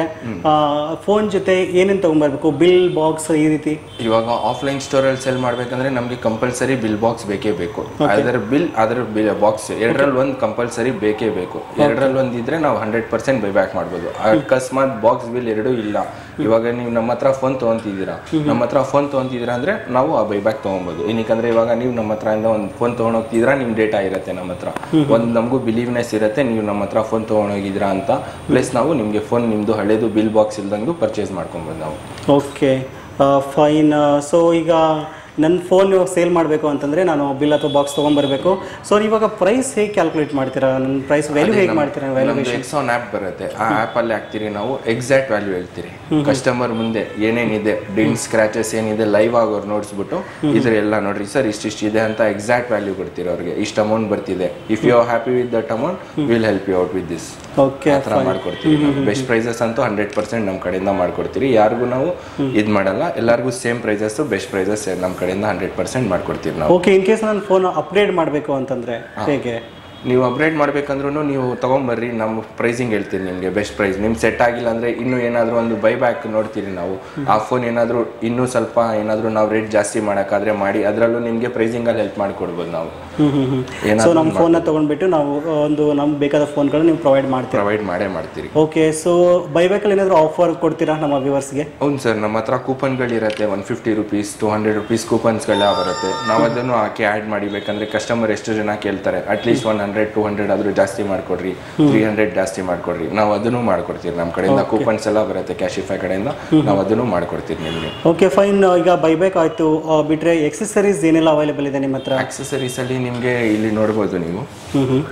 S1: ಫೋನ್ ಜೊತೆ ಏನೇನು ತಗೊಂಡ್ಬರ್ಬೇಕು ಬಿಲ್ ಬಾಕ್ಸ್ ಈ ರೀತಿ
S2: ಇವಾಗ ಆಫ್ಲೈನ್ ಸ್ಟೋರಲ್ಲಿ ಸೆಲ್ ಮಾಡ್ಬೇಕಂದ್ರೆ ನಮಗೆ ಕಂಪಲ್ಸರಿ ಬಿಲ್ ಬಾಕ್ಸ್ ಬೇಕೇ ಬೇಕು ಅದರ ಬಿಲ್ ಅದರ ಬಾಕ್ಸ್ ಎರಡರಲ್ಲಿ ಒಂದು ಕಂಪಲ್ಸರಿ ಬೇಕೇ ಬೇಕು ಎರಡರಲ್ಲಿ ಒಂದು ಇದ್ರೆ ನಾವು ಹಂಡ್ರೆಡ್ ಪರ್ಸೆಂಟ್ ಬೈ ಬ್ಯಾಕ್ ಮಾಡ್ಬೋದು ಅಕಸ್ಮಾತ್ ಬಾಕ್ಸ್ ಬಿಲ್ ಎರಡೂ ಇಲ್ಲ ಇವಾಗ ನೀವು ನಮ್ಮ ಹತ್ರ ಫೋನ್ ತೊಗೊಂತಿದ್ದೀರಾ ನಮ್ಮ ಹತ್ರ ಫೋನ್ ತೊಗೊಂತಿದ್ದೀರಾ ಅಂದ್ರೆ ನಾವು ಆ ಬೈ ಬ್ಯಾಕ್ ತೊಗೊಬೋದು ಏನಕ್ಕಂದ್ರೆ ಇವಾಗ ನೀವು ನಮ್ಮ ಹತ್ರ ಇಂದ ಒಂದು ಫೋನ್ ತೊಗೊಂಡೋಗ್ತಿದ್ದೀರಾ ನಿಮ್ಮ ಡೇಟಾ ಇರುತ್ತೆ ನಮ್ಮ ಹತ್ರ ಒಂದು ನಮಗೂ ಬಿಲೀವ್ನೆಸ್ ಇರುತ್ತೆ ನೀವು ನಮ್ಮ ಹತ್ರ ಫೋನ್ ತೊಗೊಂಡೋಗಿದ್ದೀರಾ ಅಂತ ಪ್ಲಸ್ ನಾವು ನಿಮಗೆ ಫೋನ್ ನಿಮ್ಮದು ಹಳೇದು ಬಿಲ್ ಬಾಕ್ಸ್ ಇಲ್ದಂಗೂ ಪರ್ಚೇಸ್ ಮಾಡ್ಕೊಬೋದು ನಾವು
S1: ಓಕೆ ಫೈನ್ ಸೊ ಈಗ ನನ್ನ ಫೋನ್ ಇವಾಗ ಸೇಲ್ ಮಾಡಬೇಕು ಅಂತಂದರೆ ನಾನು ಬಿಲ್ ಅಥವಾ ಬಾಕ್ಸ್ ತೊಗೊಂಬರ್ಬೇಕು ಸೊ ಇವಾಗ ಪ್ರೈಸ್ ಹೇಗೆ ಕ್ಯಾಲ್ಕುಲೇಟ್ ಮಾಡ್ತೀರಾ ನನ್ನ ಪ್ರೈಸ್ ವ್ಯಾಲ್ಯೂ ಹೇಗೆ ಮಾಡ್ತೀರಾ ವ್ಯಾಲ್ಯೂ
S2: ನಮ್ದು ಎಕ್ಸಾನ್ ಆ್ಯಪ್ ಬರುತ್ತೆ ಆ ಆ್ಯಪ್ ಅಲ್ಲಿ ಹಾಕ್ತೀರಿ ನಾವು ಎಕ್ಸಾಕ್ಟ್ ವ್ಯಾಲ್ಯೂ ಹೇಳ್ತೀರಿ ಕಸ್ಟಮರ್ ಮುಂದೆ ಏನೇನಿದೆ ಡಿಂಟ್ ಸ್ಕ್ರಾಚಸ್ ಏನಿದೆ ಲೈವ್ ಆಗಿ ಅವ್ರು ನೋಡಿಸ್ಬಿಟ್ಟು ಇದ್ರ ಎಲ್ಲ ನೋಡ್ರಿ ಸರ್ ಇಷ್ಟಿಷ್ಟು ಇದೆ ಅಂತ ಎಕ್ಸಾಕ್ಟ್ ವ್ಯಾಲ್ಯೂ ಕೊಡ್ತೀರಿ ಅವ್ರಿಗೆ ಇಷ್ಟು ಅಮೌಂಟ್ ಬರ್ತಿದೆ if you are happy with that amount will help you out with this
S1: okay
S2: ಆ ಥರ ಮಾಡ್ಕೊಡ್ತೀವಿ ಬೆಸ್ಟ್ ಪ್ರೈಸಸ್ ಅಂತೂ ಹಂಡ್ರೆಡ್ ಪರ್ಸೆಂಟ್ ನಮ್ಮ ಕಡೆಯಿಂದ ಮಾಡ್ಕೊಡ್ತೀರಿ ಯಾರಿಗೂ ನಾವು ಇದು ಮಾಡಲ್ಲ ಎಲ್ಲರಿಗೂ ಸೇಮ್ ಪ್ರೈಸಸ್ ಬೆಸ್ಟ್ ಪ್ರೈಸಸ್ ನಮ್ಮ ಕಡೆಯಿಂದ ಹಂಡ್ರೆಡ್ ಪರ್ಸೆಂಟ್ ಮಾಡ್ಕೊಡ್ತೀವಿ ನಾವು
S1: ಓಕೆ ಇನ್ ಕೇಸ್ ನಾನು ಫೋನ್ ಅಪ್ಗ್ರೇಡ್ ಮಾಡಬೇಕು ಅಂತಂದರೆ ಹೇಗೆ
S2: ನೀವು ಅಪ್ಗ್ರೇಡ್ ಮಾಡ್ಬೇಕಂದ್ರೂ ನೀವು ತೊಗೊಂಬರ್ರಿ ನಮ್ಮ ಪ್ರೈಸಿಂಗ್ ಹೇಳ್ತೀನಿ ನಿಮಗೆ ಬೆಸ್ಟ್ ಪ್ರೈಸ್ ನಿಮ್ಗೆ ಸೆಟ್ ಆಗಿಲ್ಲ ಅಂದರೆ ಇನ್ನೂ ಏನಾದರೂ ಒಂದು ಬೈ ಬ್ಯಾಕ್ ನೋಡ್ತೀರಿ ನಾವು ಆ ಫೋನ್ ಏನಾದರೂ ಇನ್ನೂ ಸ್ವಲ್ಪ ಏನಾದರೂ ನಾವು ರೇಟ್ ಜಾಸ್ತಿ ಮಾಡೋಕ್ಕಾದ್ರೆ ಮಾಡಿ ಅದರಲ್ಲೂ ನಿಮಗೆ ಪ್ರೈಸಿಂಗಲ್ಲಿ ಹೆಲ್ಪ್ ಮಾಡಿಕೊಡ್ಬೋದು ನಾವು
S1: ಹ್ಞೂ ಹ್ಞೂ ಹ್ಞೂ ಸೊ
S2: ಏನಾದರೂ
S1: ನಮ್ಮ ಫೋನ್ನ ತೊಗೊಂಡ್ಬಿಟ್ಟು ನಾವು ಒಂದು ನಮ್ಗೆ ಬೇಕಾದ ಫೋನ್ಗಳನ್ನ ನೀವು ಪ್ರೊವೈಡ್ ಮಾಡ್ತೀರಾ
S2: ಪ್ರೊವೈಡ್ ಮಾಡೇ ಮಾಡ್ತೀರಿ
S1: ಓಕೆ ಸೊ ಬೈಬ್ಯಾಕಲ್ಲಿ ಏನಾದರೂ ಆಫರ್ ಕೊಡ್ತೀರಾ ನಮ್ಮ ವ್ಯೂವರ್ಸ್ಗೆ
S2: ಹೌದು ಸರ್ ನಮ್ಮ ಹತ್ರ ಕೂಪನ್ಗಳಿರುತ್ತೆ one fifty rupees two hundred rupees ಕೂಪನ್ಸ್ಗಳ ಬರುತ್ತೆ ನಾವು ಅದನ್ನು ಹಾಕಿ ಆ್ಯಡ್ ಮಾಡಿಬೇಕಂದ್ರೆ ಕಸ್ಟಮರ್ ಎಷ್ಟು ಜನ ಕೇಳ್ತಾರೆ at least one hundred two hundred ಆದರೂ ಜಾಸ್ತಿ ಮಾಡಿಕೊಡ್ರಿ ತ್ರೀ ಹಂಡ್ರೆಡ್ ಜಾಸ್ತಿ ಮಾಡಿಕೊಡ್ರಿ ನಾವು ಅದನ್ನು ಮಾಡ್ಕೊಡ್ತೀವಿ ನಮ್ಮ ಕಡೆಯಿಂದ ಕೂಪನ್ಸ್ ಎಲ್ಲ ಬರುತ್ತೆ ಕ್ಯಾಶಿಫೈ ಕಡೆಯಿಂದ ನಾವು ಅದನ್ನು ಮಾಡ್ಕೊಡ್ತೀವಿ ನಿಮಗೆ
S1: ಓಕೆ ಫೈನ್ ಈಗ ಬೈಬ್ಯಾಕ್ ಆಯಿತು ಬಿಟ್ಟರೆ ಎಕ್ಸೆಸರೀಸ್ ಏನೆಲ್ಲ ಅವೈಲೇಬಲ್ ಇದೆ ನಿಮ್ಮ ಹತ್ರ
S2: ಆಕ್ಸೆಸರೀಸ್ ಅಲ್ಲಿ ನಿಮಗೆ ಇಲ್ಲಿ ನೋಡ್ಬೋದು ನೀವು
S1: ಹ್ಞೂ ಹ್ಞೂ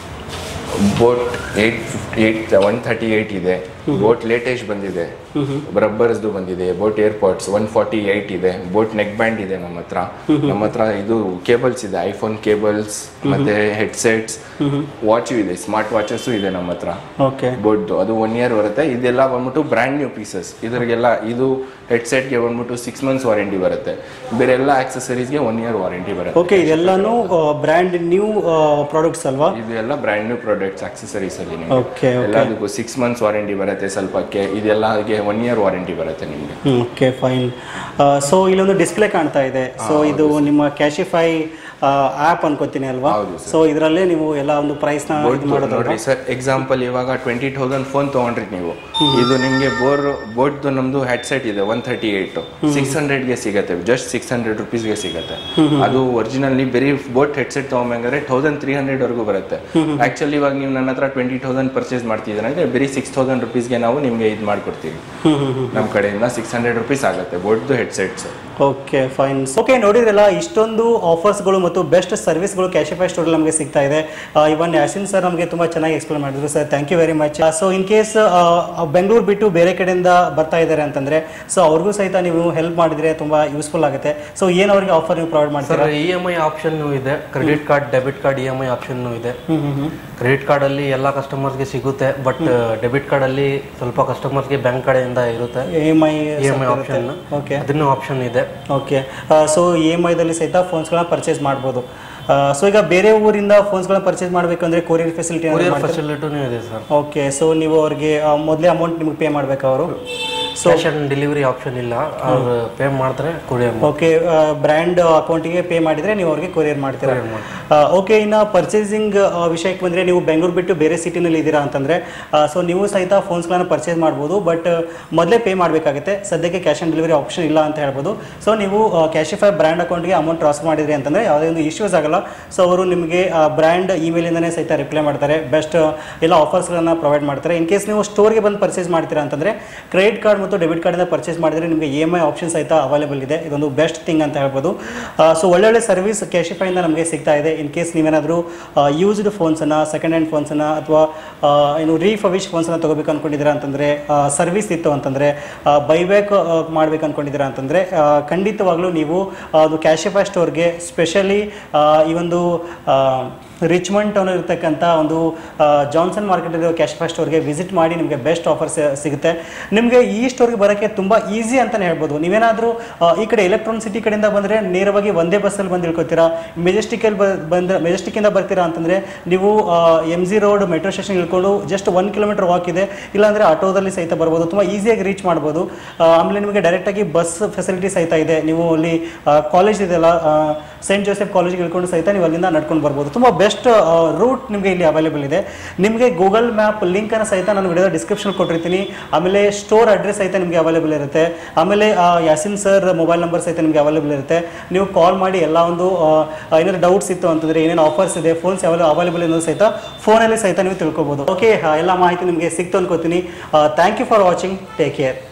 S2: boAt eight fifty eight one thirty eight ಇದೆ ಬೋಟ್ ಲೇಟೆಸ್ಟ್ ಬಂದಿದೆ ರಬ್ಬರ್ಸ್ದು ಬಂದಿದೆ boAt airpods one forty eight ಇದೆ ಬೋಟ್ ನೆಕ್ ಬ್ಯಾಂಡ್ ಇದೆ ನಮ್ಮ ಹತ್ರ ನಮ್ಮ ಹತ್ರ ಇದು ಕೇಬಲ್ಸ್ ಇದೆ ಐಫೋನ್ ಕೇಬಲ್ಸ್ ಮತ್ತೆ ಹೆಡ್ಸೆಟ್ಸ್ ವಾಚು ಇದೆ ಸ್ಮಾರ್ಟ್ ವಾಚಸ್ಸು ಇದೆ ನಮ್ಮ ಹತ್ರ
S1: ಓಕೆ
S2: ಬೋಟ್ದು ಅದು ಒನ್ ಇಯರ್ ಬರುತ್ತೆ ಇದೆಲ್ಲ ಬಂದ್ಬಿಟ್ಟು ಬ್ರ್ಯಾಂಡ್ ನ್ಯೂ ಪೀಸಸ್ ಇದ್ರಿಗೆಲ್ಲ ಇದು ಹೆಡ್ಸೆಟ್ಗೆ ಬಂದ್ಬಿಟ್ಟು ಸಿಕ್ಸ್ ಮಂತ್ಸ್ ವಾರಂಟಿ ಬರುತ್ತೆ ಬೇರೆ ಎಲ್ಲ ಆಕ್ಸೆಸರೀಸ್ಗೆ ಒನ್ ಇಯರ್ ವಾರಂಟಿ ಬರುತ್ತೆ
S1: ಓಕೆ ಇದೆಲ್ಲಾನು ಬ್ರ್ಯಾಂಡ್ ನ್ಯೂ ಪ್ರಾಡಕ್ಟ್ಸ್ ಅಲ್ವಾ
S2: ಇದು ಎಲ್ಲ ಬ್ರ್ಯಾಂಡ್ ನ್ಯೂ ಪ್ರಾಡಕ್ಟ್ಸ್ ಆಕ್ಸೆಸರೀಸ್ ಅಲ್ಲಿ ನಿಮ್ಗೆ.
S1: ಓಕೆ
S2: ಎಲ್ಲದಕ್ಕೂ ಸಿಕ್ಸ್ ಮಂತ್ಸ್ ವಾರಂಟಿ ಬರುತ್ತೆ ಇರುತ್ತೆ ಸ್ವಲ್ಪಕ್ಕೆ ಇದೆಲ್ಲಗೆ ಒನ್ ಇಯರ್ ವಾರಂಟಿ ಬರುತ್ತೆ ನಿಮಗೆ
S1: ಓಕೆ ಫೈನ್ ಸೊ ಇಲ್ಲೊಂದು ಡಿಸ್ಪ್ಲೇ ಕಾಣ್ತಾ ಇದೆ ಸೊ ಇದು ನಿಮ್ಮ ಕ್ಯಾಶಿಫೈ ಆ್ಯಪ್ ಅನ್ಕೋತೀನಿ ಅಲ್ವಾ
S2: ಹೌದು
S1: ಸೊ ಇದರಲ್ಲೇ ನೀವು ಎಲ್ಲ ಒಂದು ಪ್ರೈಸ್ನ ಇದು ಮಾಡೋದು
S2: ನೋಡ್ರಿ ಸರ್ ಎಕ್ಸಾಂಪಲ್ ಇವಾಗ ಟ್ವೆಂಟಿ ತೌಸಂಡ್ ಫೋನ್ ತೊಗೊಂಡ್ರಿ ನೀವು ಇದು ನಿಮಗೆ ಬೋರ್ ಬೋಟ್ದು ನಮ್ದು ಹೆಡ್ಸೆಟ್ ಇದೆ ಒನ್ ತರ್ಟಿ ಏಯ್ಟ್ ಸಿಕ್ಸ್ ಹಂಡ್ರೆಡ್ಗೆ ಸಿಗುತ್ತೆ ಜಸ್ಟ್ ಸಿಕ್ಸ್ ಹಂಡ್ರೆಡ್ ರುಪೀಸ್ಗೆ ಸಿಗುತ್ತೆ ಅದು ಒರಿಜಿನಲಿ ಬರೀ ಬೋಟ್ ಹೆಡ್ಸೆಟ್ ತೊಗೊಂಬಂಗಾದ್ರೆ ತೌಸಂಡ್ ತ್ರೀ ಹಂಡ್ರೆಡ್ ವರೆಗೂ ಬರುತ್ತೆ ಆಕ್ಚುಲಿ ಇವಾಗ ನೀವು ನನ್ನ ಹತ್ರ ಟ್ವೆಂಟಿ ತೌಸಂಡ್ ಪರ್ಚೇಸ್ ಮಾಡ್ತಿದ್ದೀರ ಅಂದ್ರೆ ಬರೀ ಸಿಕ್ಸ್ ತೌಸಂಡ್ ರುಪೀಸ್ಗೆ ನಾವು ನಿಮಗೆ ಇದು ಮಾಡ್ಕೊಡ್ತೀವಿ ನಮ್ಮ ಕಡೆಯಿಂದ ಸಿಕ್ಸ್ ಹಂಡ್ರೆಡ್ ರುಪೀಸ್ ಆಗುತ್ತೆ ಬೋಟ್ದು ಹೆಡ್ಸೆಟ್ಸ್
S1: ಓಕೆ ಫೈನ್ ಓಕೆ ನೋಡಿದ್ರಲ್ಲ ಇಷ್ಟೊಂದು ಆಫರ್ಸ್ಗಳು ಮತ್ತು ಬೆಸ್ಟ್ ಸರ್ವಿಸ್ಗಳು ಕ್ಯಾಶಿಫೈ ಸ್ಟೋರ್ ನಮಗೆ ಸಿಗ್ತಾ ಇದೆ ಇವನ್ ಯಾಸಿನ್ ಸರ್ ನಮಗೆ ತುಂಬ ಚೆನ್ನಾಗಿ ಎಕ್ಸ್ಪ್ಲೇನ್ ಮಾಡಿದ್ರು sir thank you very much so in case Bengaluru ಬಿಟ್ಟು ಬೇರೆ ಕಡೆಯಿಂದ ಬರ್ತಾ ಇದ್ದಾರೆ ಅಂತಂದ್ರೆ ಸೊ ಅವ್ರಿಗೂ ಸಹಿತ ನೀವು ಹೆಲ್ಪ್ ಮಾಡಿದ್ರೆ ತುಂಬಾ ಯೂಸ್ಫುಲ್ ಆಗುತ್ತೆ ಸೊ ಏನು ಅವ್ರಿಗೆ ಆಫರ್ ನೀವು ಪ್ರೊವೈಡ್
S3: ಸರ್
S1: ಮಾಡ್ತೀರಾ
S3: ಇ ಎಮ್ ಐ ಆಪ್ಷನ್ ಇದೆ credit card debit card E M I option ಇದೆ ಕ್ರೆಡಿಟ್ ಕಾರ್ಡ್ ಅಲ್ಲಿ ಎಲ್ಲ ಕಸ್ಟಮರ್ಸ್ಗೆ ಸಿಗುತ್ತೆ ಬಟ್ ಡೆಬಿಟ್ ಕಾರ್ಡ್ ಅಲ್ಲಿ ಸ್ವಲ್ಪ ಕಸ್ಟಮರ್ಸ್ಗೆ ಬ್ಯಾಂಕ್ ಕಡೆಯಿಂದ ಇರುತ್ತೆ
S1: E M I
S3: E M I option
S1: okay
S3: ಅದನ್ನು ಆಪ್ಷನ್ ಇದೆ
S1: ಓಕೆ ಸೊ ಇ ಎಮ್ ಐದಲ್ಲಿ ಸಹಿತ ಫೋನ್ಸ್ಗಳನ್ನ ಪರ್ಚೇಸ್ ಮಾಡ್ಬೋದು ಸೊ ಈಗ ಬೇರೆ ಊರಿಂದ ಫೋನ್ಸ್ಗಳನ್ನ ಪರ್ಚೇಸ್ ಮಾಡಬೇಕಂದ್ರೆ ಕೊರಿಯರ್ ಫೆಸಿಲಿಟಿ
S3: ಕೊರಿಯರ್ ಫೆಸಿಲಿಟಿನೂ ಇದೆ ಸರ್
S1: ಓಕೆ ಸೊ ನೀವು ಅವ್ರಿಗೆ ಆ, ಮೊದಲೇ ಅಮೌಂಟ್ ನಿಮ್ಗೆ ಪೇ ಮಾಡಬೇಕು ಅವರು so
S3: cash on delivery option ಇಲ್ಲ ಅವ್ರು ಪೇ ಮಾಡಿದ್ರೆ ಕೊರಿಯರ್
S1: ಓಕೆ ಬ್ರ್ಯಾಂಡ್ ಅಕೌಂಟಿಗೆ ಪೇ ಮಾಡಿದರೆ ನೀವು ಅವ್ರಿಗೆ ಕೊರಿಯರ್ ಮಾಡ್ತೀರಾ ಓಕೆ ಇನ್ನು ಪರ್ಚೇಸಿಂಗ್ ವಿಷಯಕ್ಕೆ ಬಂದರೆ ನೀವು ಬೆಂಗಳೂರು ಬಿಟ್ಟು ಬೇರೆ ಸಿಟಿನಲ್ಲಿ ಇದ್ದೀರಾ ಅಂತಂದರೆ ಸೊ ನೀವು ಸಹಿತ ಫೋನ್ಸ್ಗಳನ್ನ ಪರ್ಚೇಸ್ ಮಾಡ್ಬೋದು ಬಟ್ ಮೊದಲೇ ಪೇ ಮಾಡಬೇಕಾಗುತ್ತೆ ಸದ್ಯಕ್ಕೆ ಕ್ಯಾಶ್ ಆನ್ ಡೆಲಿವರಿ ಆಪ್ಷನ್ ಇಲ್ಲ ಅಂತ ಹೇಳ್ಬೋದು ಸೊ ನೀವು ಕ್ಯಾಶಿಫೈ ಬ್ರ್ಯಾಂಡ್ ಅಕೌಂಟ್ಗೆ ಅಮೌಂಟ್ ಟ್ರಾನ್ಸ್ಫರ್ ಮಾಡಿದ್ರಿ ಅಂತಂದರೆ ಯಾವುದೇ ಒಂದು ಇಶ್ಯೂಸ್ ಆಗಲ್ಲ ಸೊ ಅವರು ನಿಮಗೆ ಬ್ರ್ಯಾಂಡ್ ಇಮೇಲಿಂದನೇ ಸಹಿತ ರಿಪ್ಲೈ ಮಾಡ್ತಾರೆ ಬೆಸ್ಟ್ ಎಲ್ಲ ಆಫರ್ಸ್ಗಳನ್ನು ಪ್ರೊವೈಡ್ ಮಾಡ್ತಾರೆ ಇನ್ ಕೇಸ್ ನೀವು ಸ್ಟೋರ್ಗೆ ಬಂದು ಪರ್ಚೇಸ್ ಮಾಡ್ತೀರಾ ಅಂತಂದರೆ ಕ್ರೆಡಿಟ್ ಕಾರ್ಡ್ ಮತ್ತು ಡೆಬಿಟ್ ಕಾರ್ಡಿಂದ ಪರ್ಚೇಸ್ ಮಾಡಿದರೆ ನಿಮಗೆ ಇ ಎಮ್ ಐ ಆಪ್ಷನ್ ಸಹಿತ ಅವೈಲೇಬಲ್ ಇದೆ ಇದೊಂದು ಬೆಸ್ಟ್ ಥಿಂಗ್ ಅಂತ ಹೇಳ್ಬೋದು ಸೊ ಒಳ್ಳೊಳ್ಳೆ ಸರ್ವಿಸ್ ಕ್ಯಾಶಿಫೈಯಿಂದ ನಮಗೆ ಸಿಗ್ತಾ ಇದೆ ಇನ್ ಕೇಸ್ ನೀವೇನಾದರೂ ಯೂಸ್ಡ್ ಫೋನ್ಸನ್ನು ಸೆಕೆಂಡ್ ಹ್ಯಾಂಡ್ ಫೋನ್ಸನ್ನು ಅಥವಾ ಏನು ರೀಫವಿಶ್ ಫೋನ್ಸನ್ನು ತೊಗೋಬೇಕು ಅಂದ್ಕೊಂಡಿದ್ದೀರಾ ಅಂತಂದರೆ ಸರ್ವಿಸ್ ಇತ್ತು ಅಂತಂದರೆ ಬೈಬ್ಯಾಕ್ ಮಾಡ್ಬೇಕು ಅಂದ್ಕೊಂಡಿದ್ದೀರಾ ಅಂತಂದರೆ ಖಂಡಿತವಾಗ್ಲೂ ನೀವು ಆ, ಅದು ಕ್ಯಾಶಿಫೈ ಸ್ಟೋರ್ಗೆ ಸ್ಪೆಷಲಿ ಈ ಒಂದು ಆ, ರಿಚ್ಮಂಡ್ ಟೌನ್ ಇರತಕ್ಕಂಥ ಒಂದು ಜಾನ್ಸನ್ ಮಾರ್ಕೆಟ್ ಇರೋ ಕ್ಯಾಶಿಫೈ ಸ್ಟೋರ್ಗೆ ವಿಸಿಟ್ ಮಾಡಿ ನಿಮಗೆ ಬೆಸ್ಟ್ ಆಫರ್ಸ್ ಸಿಗುತ್ತೆ ನಿಮಗೆ ಈ ಸ್ಟೋರ್ಗೆ ಬರೋಕ್ಕೆ ತುಂಬ ಈಸಿ ಅಂತಲೇ ಹೇಳ್ಬೋದು ನೀವೇನಾದರೂ ಈ ಕಡೆ ಎಲೆಕ್ಟ್ರಾನಿಕ್ ಸಿಟಿ ಕಡೆಯಿಂದ ಬಂದರೆ ನೇರವಾಗಿ ಒಂದೇ ಬಸ್ಸಲ್ಲಿ ಬಂದು ಇಳ್ಕೊತೀರಾ ಮೆಜೆಸ್ಟಿಕಲ್ಲಿ ಬಂದರೆ ಮೆಜೆಸ್ಟಿಕ್ಕಿಂದ ಬರ್ತೀರಾ ಅಂತಂದರೆ ನೀವು M G road metro station ಇಳ್ಕೊಂಡು ಜಸ್ಟ್ ಒನ್ ಕಿಲೋಮೀಟರ್ ವಾಕ್ ಇದೆ ಇಲ್ಲಾಂದರೆ ಆಟೋದಲ್ಲಿ ಸಹಿತ ಬರ್ಬೋದು ತುಂಬ ಈಸಿಯಾಗಿ ರೀಚ್ ಮಾಡ್ಬೋದು ಆ, ಆಮೇಲೆ ನಿಮಗೆ ಡೈರೆಕ್ಟಾಗಿ ಬಸ್ ಫೆಸಿಲಿಟಿ ಸಹಿತ ಇದೆ ನೀವು ಅಲ್ಲಿ ಕಾಲೇಜ್ ಇದೆಯಲ್ಲ ಸೈಂಟ್ ಜೋಸೆಫ್ ಕಾಲೇಜಿಗೆ ಇಳ್ಕೊಂಡು ಸಹಿತ ನೀವು ಅಲ್ಲಿಂದ ನಡ್ಕೊಂಡು ಬರ್ಬೋದು ತುಂಬ ಬೆಸ್ಟ್ ರೂಟ್ ನಿಮಗೆ ಇಲ್ಲಿ ಅವೈಲೇಬಲ್ ಇದೆ ನಿಮಗೆ ಗೂಗಲ್ ಮ್ಯಾಪ್ ಲಿಂಕನ್ನು ಸಹಿತ ನಾನು ವಿಡಿಯೋದ ಡಿಸ್ಕ್ರಿಪ್ಷನ್ ಕೊಟ್ಟಿರ್ತೀನಿ ಆಮೇಲೆ ಸ್ಟೋರ್ ಅಡ್ರೆಸ್ ಸಹಿತ ನಿಮಗೆ ಅವೈಲೇಬಲ್ ಇರುತ್ತೆ ಆಮೇಲೆ ಆ, ಯಾಸಿನ್ ಸರ್ ಮೊಬೈಲ್ ನಂಬರ್ ಸಹಿತ ನಿಮಗೆ ಅವೈಲೇಬಲ್ ಇರುತ್ತೆ ನೀವು ಕಾಲ್ ಮಾಡಿ ಎಲ್ಲ ಒಂದು ಆ, ಏನಾದ್ರು ಡೌಟ್ಸ್ ಇತ್ತು ಅಂತಂದರೆ ಏನೇನು ಆಫರ್ಸ್ ಇದೆ ಫೋನ್ಸ್ ಯಾವಾಗ ಅವೈಲೇಬಲ್ ಅನ್ನೋದು ಸಹಿತ ಫೋನಲ್ಲಿ ಸಹಿತ ನೀವು ತಿಳ್ಕೊಬೋದು ಓಕೆ ಎಲ್ಲ ಮಾಹಿತಿ ನಿಮಗೆ ಸಿಕ್ತು ಅನ್ಕೋತೀನಿ thank you for watching take care